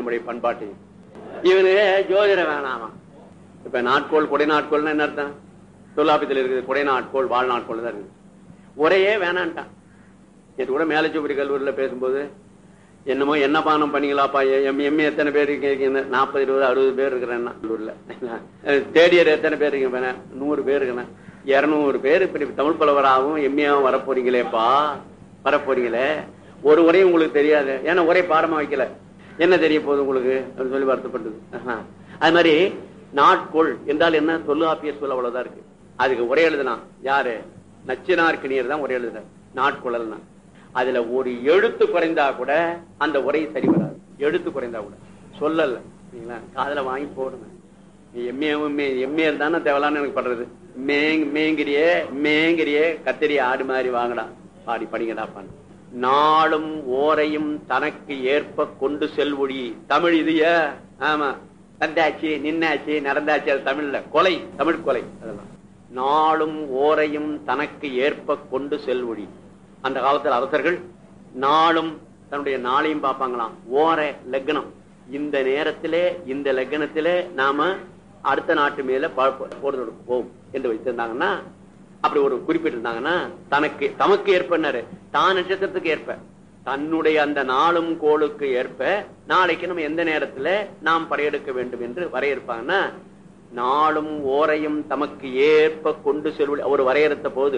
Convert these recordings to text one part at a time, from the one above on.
நம்முடைய பண்பாட்டையும் இவனு ஜோதிடம் வேணாமா இப்ப நாட்கோள் கொடை நாட்கோள்னா என்ன அர்த்தம் தொல்லாபத்தில் இருக்குது கொடை நாட்கோள் வாழ் நாட்கோள் தான் இருக்குது ஒரையே வேணான்ட்டான் நேற்று கூட மேலச்சூப்படி கல்லூரியில் பேசும்போது என்னமோ என்ன பானம் பண்ணீங்களாப்பா எம் எம்ஏ எத்தனை பேர் இருக்கீங்க நாற்பது இருபது அறுபது பேர் இருக்கிறேன் கல்லூரில் தேர்ட் இயர் எத்தனை பேர் இருக்கீங்க நூறு பேர் இருக்கிறேன் இருநூறு பேர் இப்படி தமிழ் புலவராகவும் எம்ஏவும் வரப்போறீங்களேப்பா வரப்போறீங்களே ஒரு உரையும் உங்களுக்கு தெரியாது ஏன்னா ஒரே பாடமா வைக்கல என்ன தெரிய போகுது உங்களுக்கு அப்படின்னு சொல்லி வருத்தப்பட்டது ஆஹா. அது மாதிரி நாட்கொள் என்றால் என்ன தொல்லாப்பிய சொல் அவ்வளவுதான் இருக்கு அதுக்கு உரை எழுதுனா யாரு நச்சினார்க்கினியர் தான் உரை எழுதுனார் நாட்குழல்னா அதுல ஒரு எழுத்து குறைந்தா கூட அந்த உரை சரி வராது எழுத்து குறைந்தா கூட சொல்லல சரிங்களா காதுல வாங்கி போடுங்க நீ எம்ஏ எம்ஏ தானே தேவலான்னு எனக்கு படுறது மேங் மேங்கிரியே மேங்கிரியே கத்திரி ஆடு மாதிரி வாங்கடா பாடி படிங்கடாப்பான்னு நாளும் ஓரையும் தனக்கு ஏற்ப கொண்டு செல்வொழி தமிழ் இதுய ஆமா நடந்தாச்சு நின்னாச்சு நடந்தாச்சு அது தமிழ்ல கொலை தமிழ் கொலை அதெல்லாம் நாளும் ஓரையும் தனக்கு ஏற்ப கொண்டு செல்வொழி அந்த காலத்தில் அரசர்கள் நாளும் தன்னுடைய நாளையும் பார்ப்பாங்களாம் ஓரை லக்னம் இந்த நேரத்திலே இந்த லக்னத்திலே நாம அடுத்த நாட்டு மேல போறது போவோம் என்று வைத்திருந்தாங்கன்னா அப்படி ஒரு குறிப்பிட்டிருந்தாங்கன்னா தனக்கு தமக்கு ஏற்பனாரு தான் நட்சத்திரத்துக்கு ஏற்ப தன்னுடைய அந்த நாளும் கோளுக்கு ஏற்ப நாளைக்கு நம்ம எந்த நேரத்துல நாம் படையெடுக்க வேண்டும் என்று வரையறுப்பாங்கன்னா நாளும் ஓரையும் தமக்கு ஏற்ப கொண்டு செல்வ ஒரு வரையறுத்த போது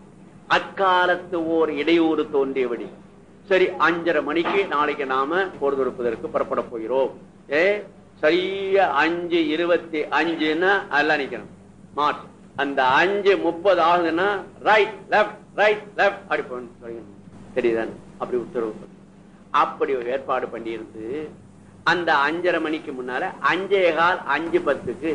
அக்காலத்து ஓர் இடையூறு தோன்றியபடி சரி அஞ்சரை மணிக்கு நாளைக்கு நாம போர் தொடுப்பதற்கு புறப்பட போகிறோம் ஏ சரியா அஞ்சு இருபத்தி அஞ்சுன்னா அதெல்லாம் நிக்கணும் மார்ச் அந்த அஞ்சு முப்பது ஆகுதுன்னா ரைட் லெப்ட் ரைட் லெப்ட் அப்படி போகணும் தெரியுதானே அப்படி உத்தரவு அப்படி ஒரு ஏற்பாடு பண்ணியிருந்து அந்த அஞ்சரை மணிக்கு முன்னால அஞ்சே கால் அஞ்சு பத்துக்கு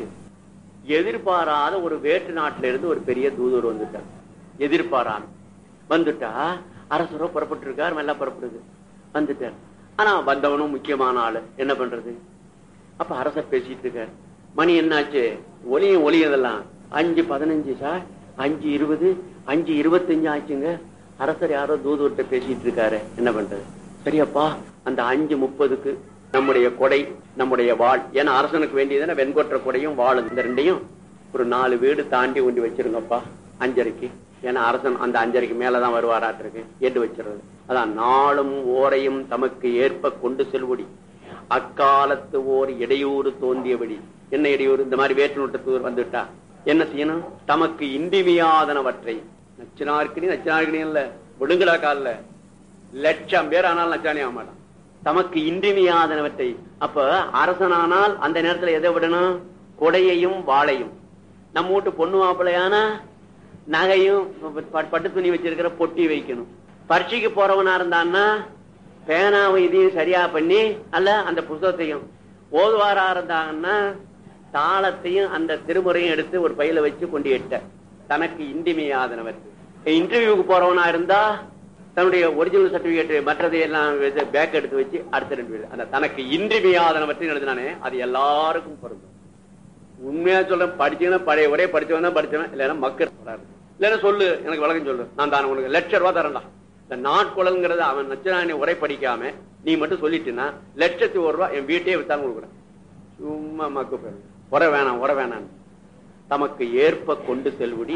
எதிர்பாராத ஒரு வேற்று நாட்டில இருந்து ஒரு பெரிய தூதர் வந்துட்டார் எதிர்பாராம வந்துட்டா அரசரோ புறப்பட்டு இருக்கார் மெல்ல புறப்படுது வந்துட்டார் ஆனா வந்தவனும் முக்கியமான ஆளு என்ன பண்றது அப்ப அரசர் பேசிட்டு இருக்காரு மணி என்னாச்சு ஒலியும் ஒலியதெல்லாம் அஞ்சு பதினஞ்சு சார் அஞ்சு இருபது அஞ்சு இருபத்தஞ்சு ஆச்சுங்க அரசர் யாரோ தூதுவர்கிட்ட பேசிட்டு இருக்காரு என்ன பண்றது சரியப்பா அந்த அஞ்சு முப்பதுக்கு நம்முடைய கொடை நம்முடைய வாழ் ஏன்னா அரசனுக்கு வேண்டியதுன்னா வெண்கொற்ற கொடையும் வாழும் இந்த ரெண்டையும் ஒரு நாலு வீடு தாண்டி கொண்டு வச்சிருங்கப்பா அஞ்சரைக்கு ஏன்னா அரசன் அந்த அஞ்சரைக்கு மேலதான் வருவாராட்டிருக்கு என்று வச்சிருது அதான் நாளும் ஓரையும் தமக்கு ஏற்ப கொண்டு செல்வடி அக்காலத்து ஓர் இடையூறு தோன்றியபடி என்ன இடையூறு இந்த மாதிரி வேற்று நோட்டத்தூர் வந்துட்டா என்ன செய்யணும் தமக்கு இன்றிமையாதனவற்றை நச்சினார்க்கினி நச்சினார்க்கினி இல்ல விடுங்கடா காலில் லட்சம் பேர் ஆனால் நச்சானே ஆக மாட்டான் தமக்கு இன்றிமையாதனவற்றை அப்ப அரசனானால் அந்த நேரத்துல எதை விடணும் கொடையையும் வாழையும் நம்ம வீட்டு பொண்ணு மாப்பிள்ளையானா நகையும் பட்டு துணி வச்சிருக்கிற பொட்டி வைக்கணும் பரீட்சைக்கு போறவனா இருந்தான்னா பேனாவும் இதையும் சரியா பண்ணி அல்ல அந்த புத்தகத்தையும் ஓதுவாரா இருந்தாங்கன்னா தாளத்தையும் அந்த திருமுறையும் எடுத்து ஒரு பையில வச்சு கொண்டு எட்ட தனக்கு இன்றிமையாதனவர் இன்டர்வியூக்கு போறவனா இருந்தா தன்னுடைய ஒரிஜினல் சர்டிபிகேட் மற்றதை எல்லாம் பேக் எடுத்து வச்சு அடுத்த ரெண்டு பேர் அந்த தனக்கு இன்றிமையாதனவற்றை எழுதினானே அது எல்லாருக்கும் பொருந்தும் உண்மையா சொல்றேன் படிச்சீங்கன்னா பழைய ஒரே படிச்சவன் தான் படிச்சவன் இல்லைன்னா மக்கள் இல்லைன்னா சொல்லு எனக்கு வழக்கம் சொல்லு நான் தான் உனக்கு லட்ச ரூபா தரேன்டா இந்த நாட்குழல்ங்கிறது அவன் நச்சனானி உரை படிக்காம நீ மட்டும் சொல்லிட்டுனா லட்சத்தி ஒரு ரூபா என் வீட்டையே வித்தாங்க கொடுக்குறேன் சும்மா மக்கு போயிரு உர வேணாம் உர வேணாம் தமக்கு ஏற்ப கொண்டு செல்வுடி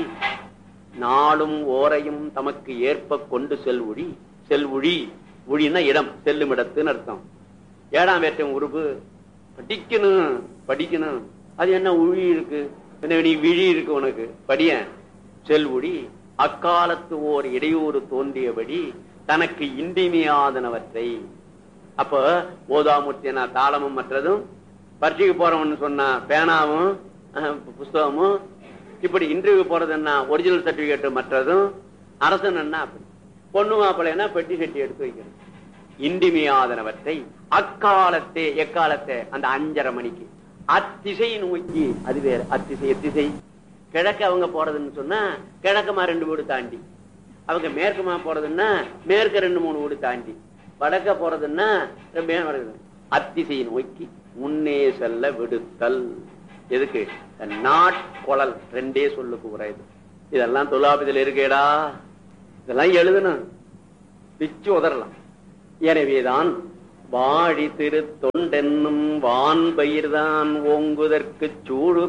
நாளும் ஓரையும் தமக்கு ஏற்ப கொண்டு செல்வுடி செல்வுழி உழின்னா இடம் செல்லும் இடத்துன்னு அர்த்தம் ஏழாம் வேற்றம் உறுப்பு படிக்கணும் படிக்கணும் அது என்ன உழி இருக்கு என்ன நீ விழி இருக்கு உனக்கு படிய செல்வுடி அக்காலத்து ஓர் இடையூறு தோன்றியபடி தனக்கு இன்றிமையாதனவற்றை அப்ப ஓதாமூர்த்தினா தாளமும் மற்றதும் பரீட்சைக்கு போறவன் சொன்னா பேனாவும் புஸ்தகமும் இப்படி இன்டர்வியூ போறதுன்னா ஒரிஜினல் சர்டிபிகேட் மற்றதும் அரசன் என்ன அப்படி பொண்ணு மாப்பிள்ளைன்னா பெட்டி செட்டி எடுத்து வைக்கணும் இன்றிமையாதனவற்றை அக்காலத்தே எக்காலத்தை அந்த அஞ்சரை மணிக்கு அத்திசை நோக்கி அது வேற அத்திசை எத்திசை கிழக்கு அவங்க போறதுன்னு சொன்னா கிழக்குமா ரெண்டு வீடு தாண்டி அவங்க மேற்குமா போறதுன்னா மேற்க ரெண்டு மூணு வீடு தாண்டி வடக்க போறதுன்னா அத்திசை நோக்கி முன்னே செல்ல விடுத்தல் எதுக்கு நாட்கொழல் ரெண்டே சொல்லுக்கு உரையுது இதெல்லாம் தொல்லாபத்தில் இருக்கேடா இதெல்லாம் எழுதணும் பிச்சு உதறலாம் எனவேதான் வாழி திரு தொண்டென்னும் வான் பயிர்தான் ஓங்குதற்கு சூடு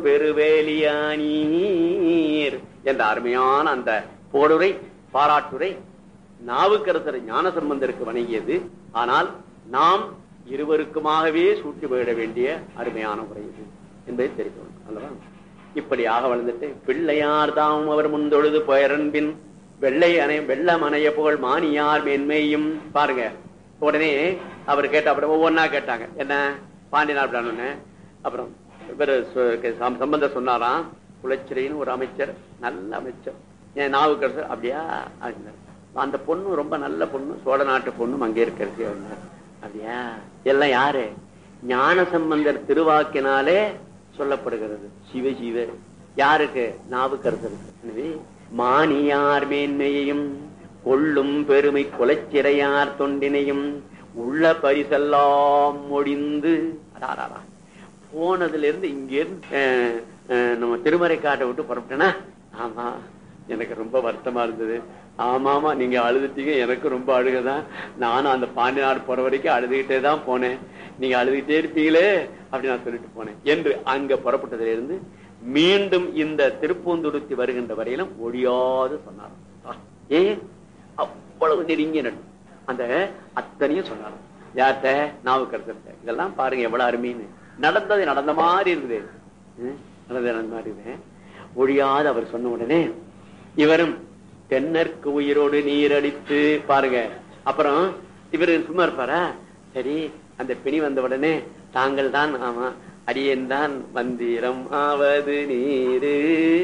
பெருவேலியானீர் என்ற அருமையான அந்த போடுரை பாராட்டுரை நாவுக்கரசர் ஞான சம்பந்தருக்கு வணங்கியது ஆனால் நாம் இருவருக்குமாகவே சூட்டி போயிட வேண்டிய அருமையான உரை இது என்பதை தெரிவிக்கணும் அல்லவா இப்படியாக வளர்ந்துட்டு பிள்ளையார் தாம் அவர் முந்தொழுது பெயரன்பின் வெள்ளை அணை வெள்ளமனைய புகழ் மானியார் மேன்மையும் பாருங்க உடனே அவர் கேட்ட அப்புறம் ஒவ்வொன்னா கேட்டாங்க என்ன பாண்டியனார் பிரான்னு அப்புறம் இவர் சம்பந்தர் சொன்னாராம் குலச்சிறைன்னு ஒரு அமைச்சர் நல்ல அமைச்சர் என் நாவுக்கரசர் அப்படியா அப்படின்னாரு. அந்த பொண்ணு ரொம்ப நல்ல பொண்ணு சோழ நாட்டு பொண்ணு அங்கே இருக்கிறது அப்படின்னாரு. அப்படியா எல்லாம் யாரு ஞான சம்பந்தர் திருவாக்கினாலே சொல்லப்படுகிறது சிவ சிவ யாருக்கு நாவுக்கரசருக்கு எனவே மானியார் மேன்மையையும் கொள்ளும் பெருமை குலச்சிறையார் தொண்டினையும் உள்ள பரிசெல்லாம் முடிந்து அடாராடா. போனதுல இருந்து இங்க இருந்து அஹ், அஹ், நம்ம திருமறை காட்டை விட்டு புறப்பட்டேனா ஆமா எனக்கு ரொம்ப வருத்தமா இருந்தது ஆமாமா நீங்க அழுதுட்டீங்க எனக்கு ரொம்ப அழுகதான் நானும் அந்த பாண்டியநாடு போற வரைக்கும் அழுதுகிட்டே தான் போனேன் நீங்க அழுதுகிட்டே இருப்பீங்களே அப்படி நான் சொல்லிட்டு போனேன் என்று அங்க புறப்பட்டதுல இருந்து மீண்டும் இந்த திருப்பூந்துடுத்தி வருகின்ற வரையிலும் ஒழியாது சொன்னார் ஏன் அவ்வளவு நெருங்கிய நட்பு அந்த அத்தனையும் சொன்னார் யார்கிட்ட நாவுக்கரசர்கிட்ட இதெல்லாம் பாருங்க எவ்வளவு அருமைன்னு நடந்தது நடந்த மாதிரி இருக்குது ம், நடந்தது நடந்த மாதிரி இருக்குது ஒழியாது அவர் சொன்ன உடனே இவரும் தென்னற்கு உயிரோடு நீரடித்து பாருங்க அப்புறம் இவர் சும்மா இருப்பாரா சரி அந்த பிணி வந்த உடனே தாங்கள் தான் ஆமா அடியேன் தான் மந்திரம் ஆவது நீரு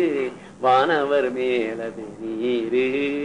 வானவர் மேலது நீரு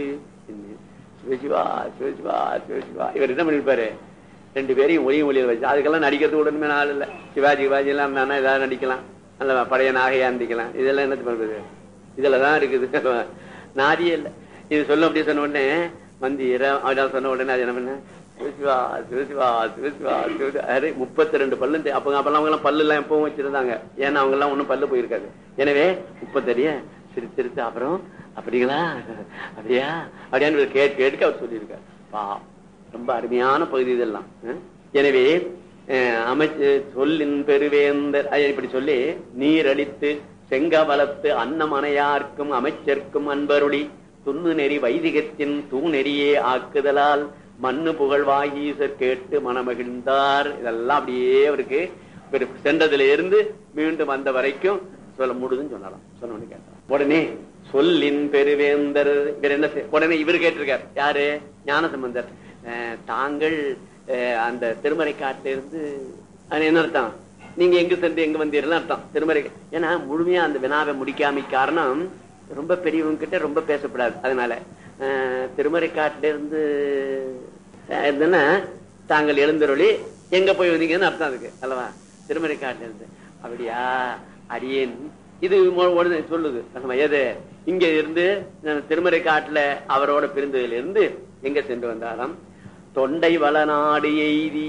சிவசிவா சிவசிவா சிவசிவா இவர் என்ன பண்ணிருப்பாரு ரெண்டு பேரையும் ஒளியும் ஒளியில் வச்சு அதுக்கெல்லாம் நடிக்கிறது உடனே நாள் இல்ல சிவாஜி சிவாஜி எல்லாம் நானா ஏதாவது நடிக்கலாம் அல்ல பழைய நாகையா நடிக்கலாம் இதெல்லாம் என்ன பண்றது இதுலதான் இருக்குது நாதியே இல்ல இது சொல்ல அப்படியே சொன்ன உடனே மந்திரம் அவன் சொன்ன உடனே அது என்ன பண்ண சிவசிவா சிவசிவா சிவசிவா சிவசிவா அரே முப்பத்தி ரெண்டு பல்லு இந்த- அப்ப அப்பெல்லாம் அவங்க எல்லாம் பல்லு எல்லாம் எப்பவும் வச்சிருந்தாங்க ஏன்னா அவங்க எல்லாம் ஒண்ணும் பல்லு போயிருக்காது எனவே முப்பத்தடிய சிரிச்சிருத்து அப்புறம் அப்படிங்களா அப்படியா அப்படியான்னு இவர் கேட்டு கேட்டு அவர் சொல்லியிருக்காரு பா ரொம்ப அருமையான பகுதி இதெல்லாம் அஹ். எனவே அஹ், அமைச்சு சொல்லின் பெருவேந்தர் அது இப்படி சொல்லி நீர் அளித்து செங்கவலத்து அன்னமனையார்க்கும் அமைச்சர்க்கும் அன்பருளி துண்ணு நெறி வைதிகத்தின் தூணெறியே ஆக்குதலால் மண்ணு புகழ் வாகீசர் கேட்டு மனமகிழ்ந்தார் இதெல்லாம் அப்படியே அவருக்கு இவர் சென்றதுல இருந்து மீண்டும் வந்த வரைக்கும் சொல்ல முடியுதுன்னு சொன்னாராம் சொன்ன உடனே கேட்டார் உடனே சொல்லின் பெருவேந்தர் இவர் என்ன செய்- உடனே இவர் கேட்டிருக்கார் யாரு ஞானசம்பந்தர் அஹ், தாங்கள் அஹ், அந்த திருமறை காட்டில இருந்து அது என்ன அர்த்தம் நீங்க எங்க சென்று எங்க வந்தீர்கள் அர்த்தம் திருமறை ஏன்னா முழுமையா அந்த வினாவை முடிக்காம காரணம் ரொம்ப பெரியவங்க கிட்ட ரொம்ப பேசக்கூடாது அதனால அஹ், திருமறை காட்டில இருந்து அஹ், இருந்ததுன்னா தாங்கள் எழுந்தருளி எங்க போய் வந்தீங்கன்னு அர்த்தம் அதுக்கு அல்லவா திருமறை காட்டில இருந்து அப்படியா அடியேன் இது மொ- உடனே சொல்லுது நம்ம எது இங்க இருந்து அஹ், திருமறை காட்டுல அவரோட பிரிந்ததுல இருந்து எங்க சென்று வந்தாராம் தொண்டை வளநாடு எய்தி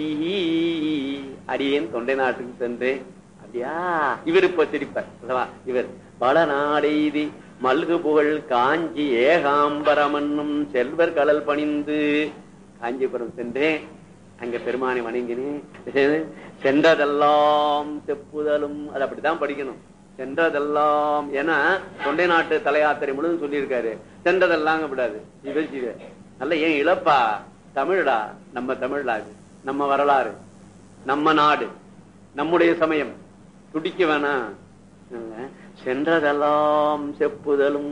அடியேன் தொண்டை நாட்டுக்கு சென்று அப்படியா இவர் இப்ப சிரிப்பார் அல்லவா இவர் வளநாடு எய்தி மல்கு புகழ் காஞ்சி ஏகாம்பரமன்னும் செல்வர் கடல் பணிந்து காஞ்சிபுரம் சென்றேன் அங்க பெருமானை வணங்கினேன் சென்றதெல்லாம் செப்புதலும் அது அப்படித்தான் படிக்கணும் சென்றதெல்லாம் ஏன்னா தொண்டை நாட்டு தலையாத்திரை முழுதும் சொல்லியிருக்காரு சென்றதெல்லாம் விடாது சிவ சிவ நல்ல ஏன் இழப்பா தமிழடா நம்ம தமிழ்டா இது நம்ம வரலாறு நம்ம நாடு நம்முடைய சமயம் துடிக்க வேணாம் இல்ல, சென்றதெல்லாம் செப்புதலும்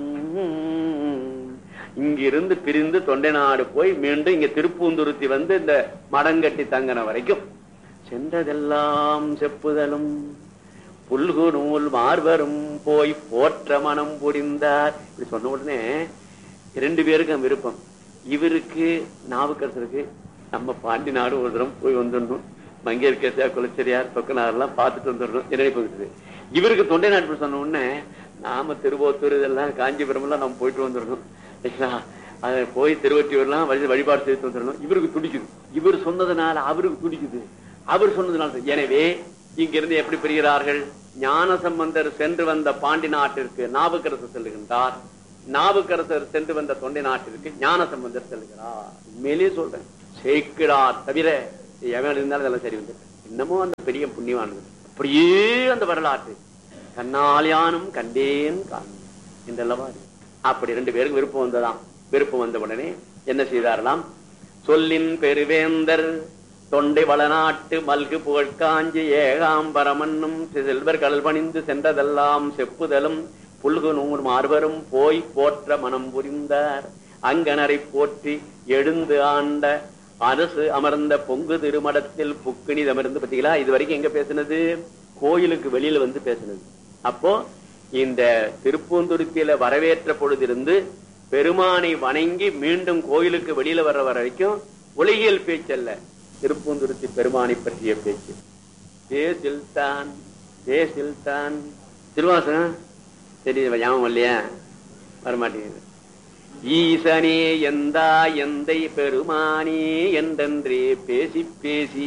இங்கிருந்து பிரிந்து தொண்டை நாடு போய் மீண்டும் இங்க திருப்பூந்துருத்தி வந்து இந்த மடங்கட்டி தங்கின வரைக்கும் சென்றதெல்லாம் செப்புதலும் புல்கு நூல் மார்பரும் போய் போற்ற மனம் புரிந்தார் இப்படி சொன்ன உடனே இரண்டு பேருக்கும் விருப்பம் இவருக்கு நாவுக்கரசருக்கு நம்ம பாண்டி நாடு ஒரு தரம் போய் வந்துடணும் மங்கேற்கேசியா குலச்சரியார் சொக்கனார் எல்லாம் பார்த்துட்டு வந்துடணும் என்ன போயிட்டு இவருக்கு தொண்டை நாட்டு சொன்ன உடனே நாம திருவோத்தூர் இதெல்லாம் காஞ்சிபுரம் எல்லாம் நம்ம போயிட்டு வந்துடணும் சரிங்களா? அது போய் திருவொற்றியூர்லாம் வழி வழிபாடு செய்து வந்துடணும் இவருக்கு துடிக்குது இவர் சொன்னதுனால அவருக்கு துடிக்குது அவர் சொன்னதுனால எனவே இங்கிருந்து எப்படி பிரிகிறார்கள் ஞான சம்பந்தர் சென்று வந்த பாண்டி நாட்டிற்கு நாவுக்கரசர் செல்லுகின்றார் நாவுக்கரசர் சென்று வந்த தொண்டை நாட்டிற்கு ஞான சம்பந்தர் செல்கிறார் உண்மையிலேயே சொல்றேன் சேக்கிடார் தவிர எவன் இருந்தாலும் அதெல்லாம் சரி வந்து என்னமோ அந்த பெரிய புண்ணியவானது அப்படியே அந்த வரலாற்று கண்ணாலியானும் கண்டேன் காணும் என்றல்லவா இருக்கு. அப்படி ரெண்டு பேருக்கு விருப்பம் வந்ததாம் விருப்பம் வந்த உடனே என்ன செய்தாரலாம் சொல்லின் பெருவேந்தர் தொண்டை வளநாட்டு மல்கு புகழ்காஞ்சி ஏகாம்பரமன்னும் செல்வர் கடல் பணிந்து சென்றதெல்லாம் செப்புதலும் புல்கு நூறு மார்பரும் போய் போற்ற மனம் புரிந்தார் அங்கனரை போற்றி எழுந்து ஆண்ட அரசு அமர்ந்த பொங்கு திருமடத்தில் புக்கினி அமர்ந்து பாத்தீங்களா இது வரைக்கும் எங்க பேசுனது கோயிலுக்கு வெளியில வந்து பேசுனது அப்போ இந்த திருப்பூந்துருத்தியில வரவேற்ற பொழுதிருந்து பெருமானை வணங்கி மீண்டும் கோயிலுக்கு வெளியில வர்ற வரைக்கும் ஒளியியல் பேச்சல்ல திருப்பூந்துருத்தி பெருமானை பற்றிய பேச்சு தேசில் தான் தேசில் தான் திருவாசகம் சரி ஞாபகம் இல்லையா வரமாட்டேங்குது ஈசனே எந்தா எந்தை பெருமானே என்றென்றே பேசி பேசி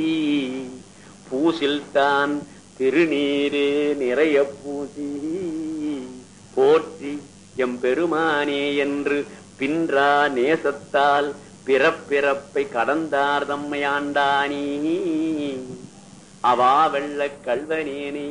பூசில் தான் திருநீரே நிறைய பூசி போற்றி எம் பெருமானே என்று பின்றா நேசத்தால் பிறப்பிறப்பை கடந்தார் தம்மையாண்டானே அவா வெள்ள கல்வனேனே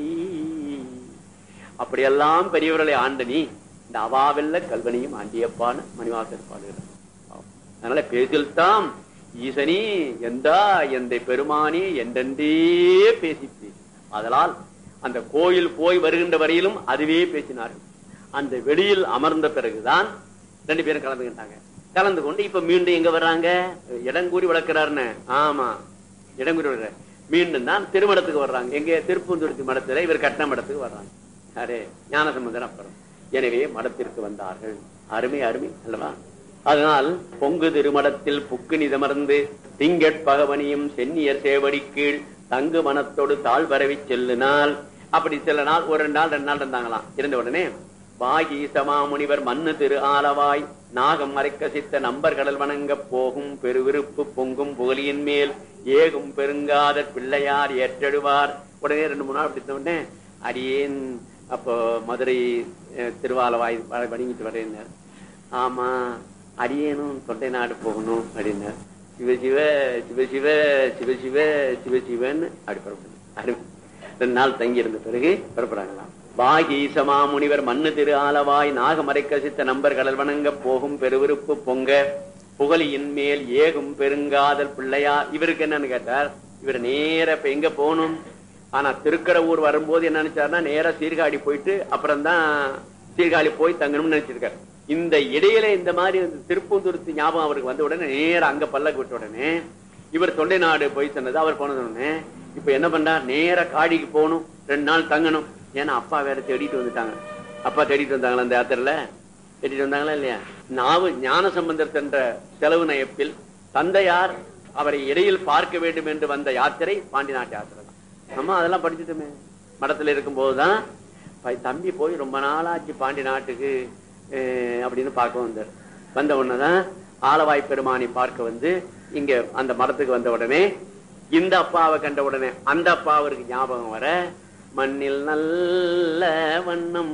அப்படியெல்லாம் பெரியவர்களை ஆண்ட நீ இந்த அவாவெல்ல கல்வனையும் ஆண்டியப்பான்னு மணிவாசர் பாடுகிறார் அதனால பேசில் தாம் ஈசனி எந்தா எந்த பெருமானே என்றென்றே பேசி பேசி அதனால் அந்த கோயில் போய் வருகின்ற வரையிலும் அதுவே பேசினார்கள் அந்த வெளியில் அமர்ந்த பிறகுதான் ரெண்டு பேரும் கலந்துக்கிட்டாங்க கலந்து கொண்டு இப்ப மீண்டும் எங்க வர்றாங்க இடங்கூறி வளர்க்கிறாருன்னு ஆமா இடங்கூறி வளர்க்கிற மீண்டும் தான் திருமணத்துக்கு வர்றாங்க எங்க திருப்பூந்துருத்தி மடத்துல இவர் கட்டின மடத்துக்கு வர்றாங்க அரே ஞானசம்பந்தர் அப்புறம் எனவே மடத்திற்கு வந்தார்கள் அருமை அருமை அல்லவா அதனால் பொங்கு திருமடத்தில் புக்கு நிதமர்ந்து திங்கட் பகவனியும் சென்னியர் சேவடி கீழ் தங்கு மனத்தோடு தாழ் பரவி செல்லினால் அப்படி சில நாள் ஒரு ரெண்டு நாள் ரெண்டு நாள் இருந்தாங்களாம் இருந்த உடனே வாகி சமாமுனிவர் மண்ணு திரு ஆலவாய் நாகம் மறைக்கசித்த நம்பர் கடல் வணங்க போகும் பெருவிருப்பு பொங்கும் புகழியின் மேல் ஏகும் பெருங்காத பிள்ளையார் ஏற்றெடுவார் உடனே ரெண்டு மூணு நாள் அப்படி இருந்த உடனே அடியேன் அப்போ மதுரை அஹ், திருவாலவாய் வ- வணங்கிட்டு வரேன்னார் ஆமா அடியேனும் தொண்டை நாடு போகணும் அப்படின்னார் சிவசிவ சிவசிவ சிவசிவ சிவசிவன்னு அப்படி புறப்படும் அருமை. ரெண்டு நாள் தங்கி இருந்த பிறகு புறப்படுறாங்களாம் வாகீசமா முனிவர் மண்ணு திரு ஆலவாய் நாகமரை கசித்த நம்பர் கடல் வணங்க போகும் பெருவிருப்பு பொங்க புகழியின் மேல் ஏகும் பெருங்காதல் பிள்ளையா இவருக்கு என்னன்னு கேட்டார் இவர் நேர இப்ப எங்க போகணும் ஆனா திருக்கடவூர் வரும்போது என்ன நினைச்சாருன்னா நேரா சீர்காழி போயிட்டு அப்புறம் தான் சீர்காழி போய் தங்கணும்னு நினைச்சிருக்காரு இந்த இடையில இந்த மாதிரி இந்த திருப்பூந்துருத்தி ஞாபகம் அவருக்கு வந்த உடனே நேரா அங்க பல்லக்கு விட்ட உடனே இவர் தொண்டை நாடு போய் சொன்னது அவர் போனது உடனே இப்ப என்ன பண்றார் நேரா காடிக்கு போகணும் ரெண்டு நாள் தங்கணும் ஏன்னா அப்பா வேற தேடிட்டு வந்துட்டாங்க அப்பா தேடிட்டு வந்தாங்களா அந்த யாத்திரையில தேடிட்டு வந்தாங்களா இல்லையா நாவு ஞான சம்பந்தர் சென்ற செலவு நயப்பில் தந்தையார் அவரை இடையில் பார்க்க வேண்டும் என்று வந்த யாத்திரை பாண்டி நாட்டு யாத்திரை தான் நம்ம அதெல்லாம் படிச்சுட்டோமே மடத்துல இருக்கும் போதுதான் பை- தம்பி போய் ரொம்ப நாளாச்சு பாண்டி நாட்டுக்கு அஹ், அப்படின்னு பார்க்க வந்தார் வந்த உடனேதான் ஆலவாய் பெருமானை பார்க்க வந்து இங்க அந்த மடத்துக்கு வந்த உடனே இந்த அப்பாவை கண்ட உடனே அந்த அப்பா அவருக்கு ஞாபகம் வர மண்ணில் நல்ல வண்ணம்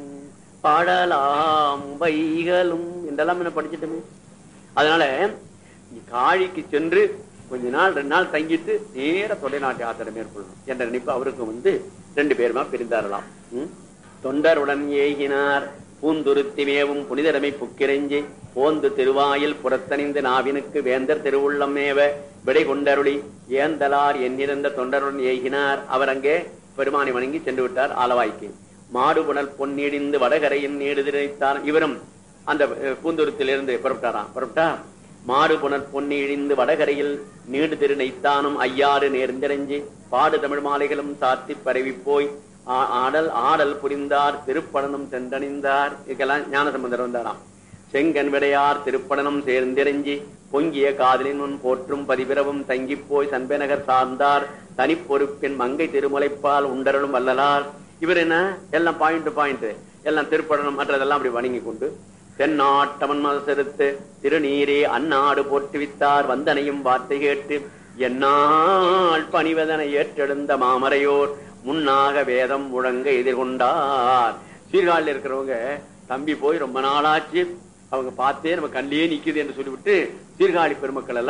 பாடலாம் வைகளும் என்றெல்லாம் என்ன படிச்சுட்டோமே அதனால நீ காழிக்கு சென்று கொஞ்ச நாள் ரெண்டு நாள் தங்கிட்டு நேர தொலைநாட்டு யாத்திரை மேற்கொள்ளணும் என்ற நினைப்பு அவருக்கு வந்து ரெண்டு பேருமா பிரிந்தாரலாம் ம்? தொண்டருடன் ஏகினார் பூந்துருத்தி மேவும் புனிதரமை புக்கிரஞ்சி போந்து திருவாயில் புறத்தணிந்து நாவினுக்கு வேந்தர் திருவுள்ளம் மேவ விடை கொண்டருளி ஏந்தலார் எண்ணிருந்த தொண்டருடன் ஏகினார் அவர் அங்கே பெருமானை வணங்கி சென்று விட்டார் ஆலவாய்க்கு மாடுபுணல் பொன்னிடிந்து வடகரையின் நீடுதிரைத்தார் இவரும் அந்த அஹ், பூந்துருத்திலிருந்து புறப்பட்டாராம் புறப்பட்டா மாடு புனர் பொன்னி இழிந்து வடகரையில் நீடு திரு நெய்த்தானும் ஐயாறு நேர்ந்திரஞ்சி பாடு தமிழ் மாலைகளும் சாத்தி பரவி போய் ஆ- ஆடல் ஆடல் புரிந்தார் திருப்படனம் சென்றணிந்தார் இதுக்கெல்லாம் ஞான சம்பந்தர் வந்தாராம் செங்கன் விடையார் திருப்படனம் சேர்ந்திரஞ்சி பொங்கிய காதலின் முன் போற்றும் பதிபிரவும் தங்கிப் போய் சண்பெனகர் சார்ந்தார் தனிப்பொறுப்பின் மங்கை திருமுலைப்பால் உண்டரலும் வல்லலார் இவர் என்ன எல்லாம் பாயிண்ட் பாயிண்ட் எல்லாம் திருப்படனம் மற்றதெல்லாம் அப்படி வணங்கி கொண்டு தென்னாட்டமன் செலுத்து திருநீரே அந்நாடு போற்றுவித்தார் வந்தனையும் வார்த்தை கேட்டு என்னால் பணிவதனை ஏற்றெழுந்த மாமரையோர் முன்னாக வேதம் முழங்க எதிர்கொண்டார் சீர்காழில் இருக்கிறவங்க தம்பி போய் ரொம்ப நாளாச்சு அவங்க பார்த்தே நம்ம கண்ணிலே நிக்குது என்று சொல்லிவிட்டு சீர்காழி பெருமக்கள் எல்லாம்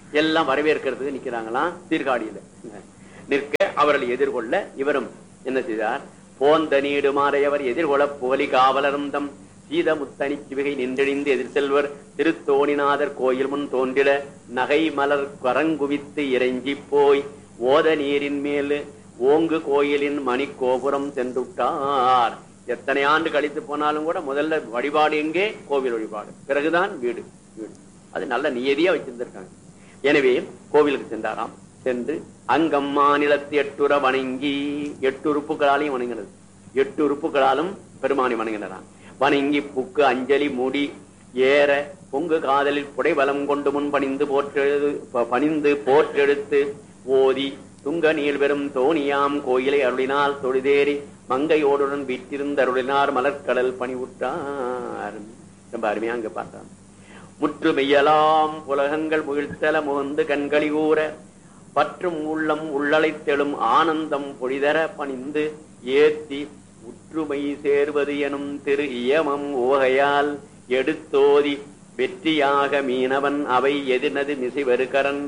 எல்லாம் வரவேற்கிறதுக்கு நிக்கிறாங்களாம் சீர்காழியில நிற்க அவர்களை எதிர்கொள்ள இவரும் என்ன செய்தார் போந்த நீடு மாறையவர் எதிர்கொள்ள புகழி காவலரும் தம் சீத முத்தனி சிவிகை நின்றெழிந்து எதிர் செல்வர் திருத்தோணிநாதர் கோயில் முன் தோன்றிட நகை மலர் கரங்குவித்து இறைஞ்சி போய் ஓத நீரின் மேல் ஓங்கு கோயிலின் மணிக்கோபுரம் சென்றுட்டார் எத்தனை ஆண்டு கழித்து போனாலும் கூட முதல்ல வழிபாடு எங்கே கோவில் வழிபாடு பிறகுதான் வீடு வீடு அது நல்ல நியதியா வச்சிருந்திருக்காங்க எனவே கோவிலுக்கு சென்றாராம் சென்று அங்கம் மாநிலத்து எட்டுற வணங்கி எட்டு உறுப்புகளாலையும் வணங்கினது எட்டு உறுப்புகளாலும் பெருமானி வணங்கினாராம் வணங்கி புக்கு அஞ்சலி மூடி ஏற பொங்கு காதலில் புடைவலம் கொண்டு முன் பணிந்து போற்றெழு ப- பணிந்து போற்றெடுத்து ஓதி துங்க நீள் பெறும் தோணியாம் கோயிலை அருளினால் தொழுதேறி மங்கையோடுடன் வீட்டிருந்த அருளினார் மலர்க்கடல் பணிவுற்றார் ரொம்ப அருமையா அங்க பார்த்தான் முற்று மெய்யலாம் புலகங்கள் முகிழ்த்தல முகந்து கண்களி கூற பற்றும் உள்ளம் உள்ளழைத்தெழும் ஆனந்தம் பொழிதர பணிந்து ஏத்தி உற்றுமை சேர்வது எனும் திரு இயமம் ஓகையால் எடுத்தோதி வெற்றியாக மீனவன் அவை எதிர்னது மிசைவருகரன்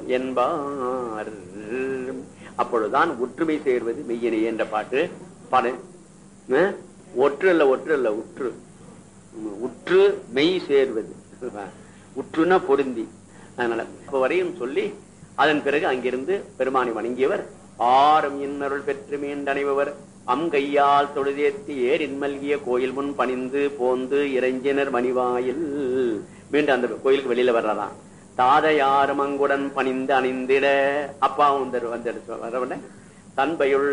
என்பார் அப்பொழுதுதான் ஒற்றுமை சேர்வது மெய்யனை என்ற பாட்டு பாடு அஹ்? ஒற்று அல்ல ஒற்று அல்ல உற்று உம், உற்று மெய் சேர்வது உற்றுனா பொருந்தி அதனால இப்ப வரையும் சொல்லி அதன் பிறகு அங்கிருந்து பெருமானை வணங்கியவர் ஆறும் இன்னருள் பெற்று மீண்டணைபவர் அம் கையால் தொழுதேத்தி ஏரின் மல்கிய கோயில் முன் பணிந்து போந்து இறைஞ்சினர் மணிவாயில் மீண்டும் அந்த கோயிலுக்கு வெளியில வர்றதாம் தாதையாரும் அங்குடன் பணிந்து அணிந்திட அப்பாவும் வந்து வந்து வரவன தன்பையுள்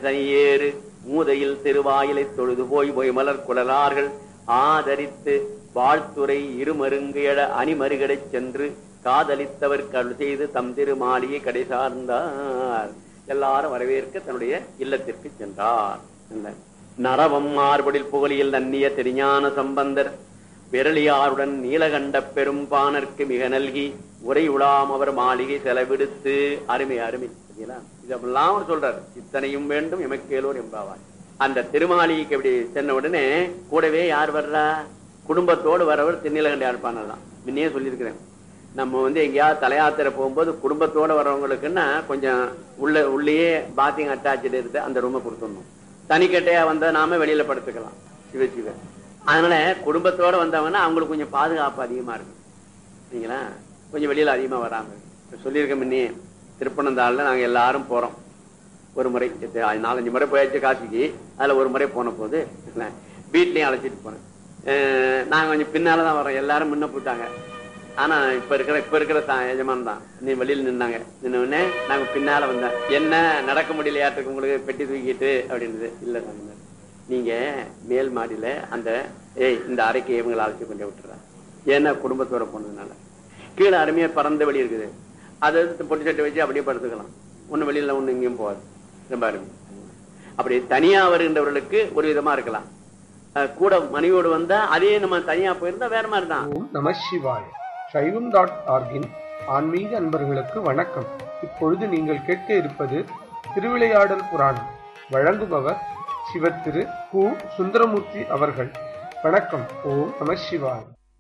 ஏறு மூதையில் திருவாயிலை தொழுது போய் போய் மலர் குழலார்கள் ஆதரித்து வாழ்த்துறை இருமருங்கு எழ அணிமருகடைச் சென்று காதலித்தவர் கருள் செய்து தம் திருமாளிகை கடை சார்ந்தார் எல்லாரும் வரவேற்க தன்னுடைய இல்லத்திற்கு சென்றார் இல்ல. நரவம் மார்படில் புகழியில் நன்னிய திருஞான சம்பந்தர் விரலியாருடன் நீலகண்ட பெரும்பானர்க்கு மிக நல்கி உரை உலாம் அவர் மாளிகை செலவிடுத்து அருமை அருமை சரிங்களா? இதெல்லாம் அவர் சொல்றாரு இத்தனையும் வேண்டும் எமக்கேலோர் என்பாவார் அந்த திருமாளிகைக்கு அப்படி சென்ன உடனே கூடவே யார் வர்றா குடும்பத்தோடு வரவர் திருநீலகண்ட யாழ்ப்பாணர் தான் முன்னே சொல்லியிருக்கிறேன் நம்ம வந்து எங்கேயாவது தலையாத்திரை போகும்போது குடும்பத்தோட வர்றவங்களுக்குன்னா கொஞ்சம் உள்ள உள்ளேயே பாத்திங் அட்டாச்சு இருந்து அந்த ரூமை கொடுத்துடணும் தனிக்கட்டையா வந்தா நாம வெளியில படுத்துக்கலாம் சிவ சிவ அதனால குடும்பத்தோட வந்தவங்கன்னா அவங்களுக்கு கொஞ்சம் பாதுகாப்பு அதிகமா இருக்கு சரிங்களா கொஞ்சம் வெளியில அதிகமா வராம இருக்கு. இப்ப சொல்லியிருக்க முன்னே திருப்பனந்தாள்ல நாங்க எல்லாரும் போறோம் ஒரு முறை எத்த- நாலஞ்சு முறை போயாச்சு காசிக்கு அதுல ஒரு முறை போன போது என்ன, வீட்லயும் அழைச்சிட்டு போனேன் அஹ் நாங்க கொஞ்சம் பின்னாலதான் வரோம் எல்லாரும் முன்ன போட்டாங்க ஆனா இப்ப இருக்கிற இப்ப இருக்கிற தா- எஜமான் தான் நீ வெளியில நின்னாங்க நின்ன உடனே நாங்க பின்னால வந்தேன் என்ன நடக்க முடியலையாட்டுக்கு உங்களுக்கு பெட்டி தூக்கிட்டு அப்படின்றது இல்ல சொன்னார். நீங்க மேல் மாடியில அந்த ஏய் இந்த அறைக்கு இவங்களை அழைச்சி கொண்டு விட்டுறா ஏன்னா குடும்பத்தோட போனதுனால கீழே அருமையா பறந்த வழி இருக்குது அதை எடுத்து பொட்டி சட்டை வச்சு அப்படியே படுத்துக்கலாம் ஒண்ணு வெளியில ஒண்ணு எங்கேயும் போகாது ரொம்ப அருமை அப்படி தனியா வருகின்றவர்களுக்கு ஒரு விதமா இருக்கலாம் அஹ் கூட மனைவியோடு வந்தா அதே நம்ம தனியா போயிருந்தா வேற மாதிரி தான் ஓம் நம சிவாய சைவம் டாட் ஆர்கின் ஆன்மீக அன்பர்களுக்கு வணக்கம் இப்பொழுது நீங்கள் கேட்க இருப்பது திருவிளையாடல் புராணம் வழங்குபவர் சிவத்திரு கு சுந்தரமூர்த்தி அவர்கள் வணக்கம் ஓம் நம சிவாய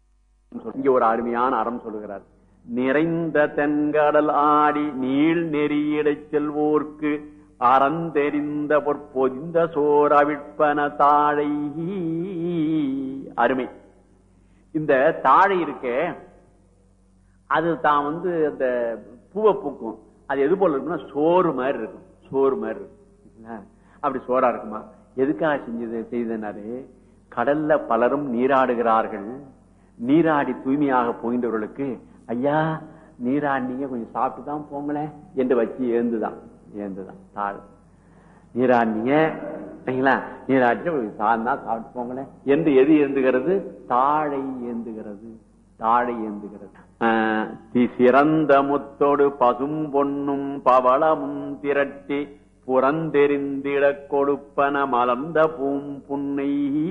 இங்க ஒரு அருமையான அறம் சொல்லுகிறார் நிறைந்த தென்கடல் ஆடி நீள் நெறியிடச் செல்வோர்க்கு அறந்தெறிந்த பொற்பொதிந்த சோரவிற்பன தாழை அருமை இந்த தாழை இருக்கே அது தான் வந்து அந்த பூவை பூக்கும் அது எது போல இருக்கும்னா சோறு மாதிரி இருக்கும் சோறு மாதிரி இருக்கும் சரிங்களா? அப்படி சோறா இருக்குமா எதுக்காக செஞ்சது செய்தனாரு கடல்ல பலரும் நீராடுகிறார்கள் நீராடி தூய்மையாக போகின்றவர்களுக்கு ஐயா நீராடினீங்க கொஞ்சம் சாப்பிட்டு தான் போங்களேன் என்று வச்சு ஏந்துதான் ஏந்துதான் தாழ் நீராடினீங்க சரிங்களா நீராட்டி சார்ந்தா சாப்பிட்டு போங்களேன் என்று எது ஏந்துகிறது தாழை ஏந்துகிறது தாழை ஏந்துகிறது ஆஹ் தி- சிறந்த முத்தோடு பசும் பொன்னும் பவளமும் திரட்டி புறந்தெறிந்திடக் கொடுப்பன மலர்ந்த பூம் புன்னை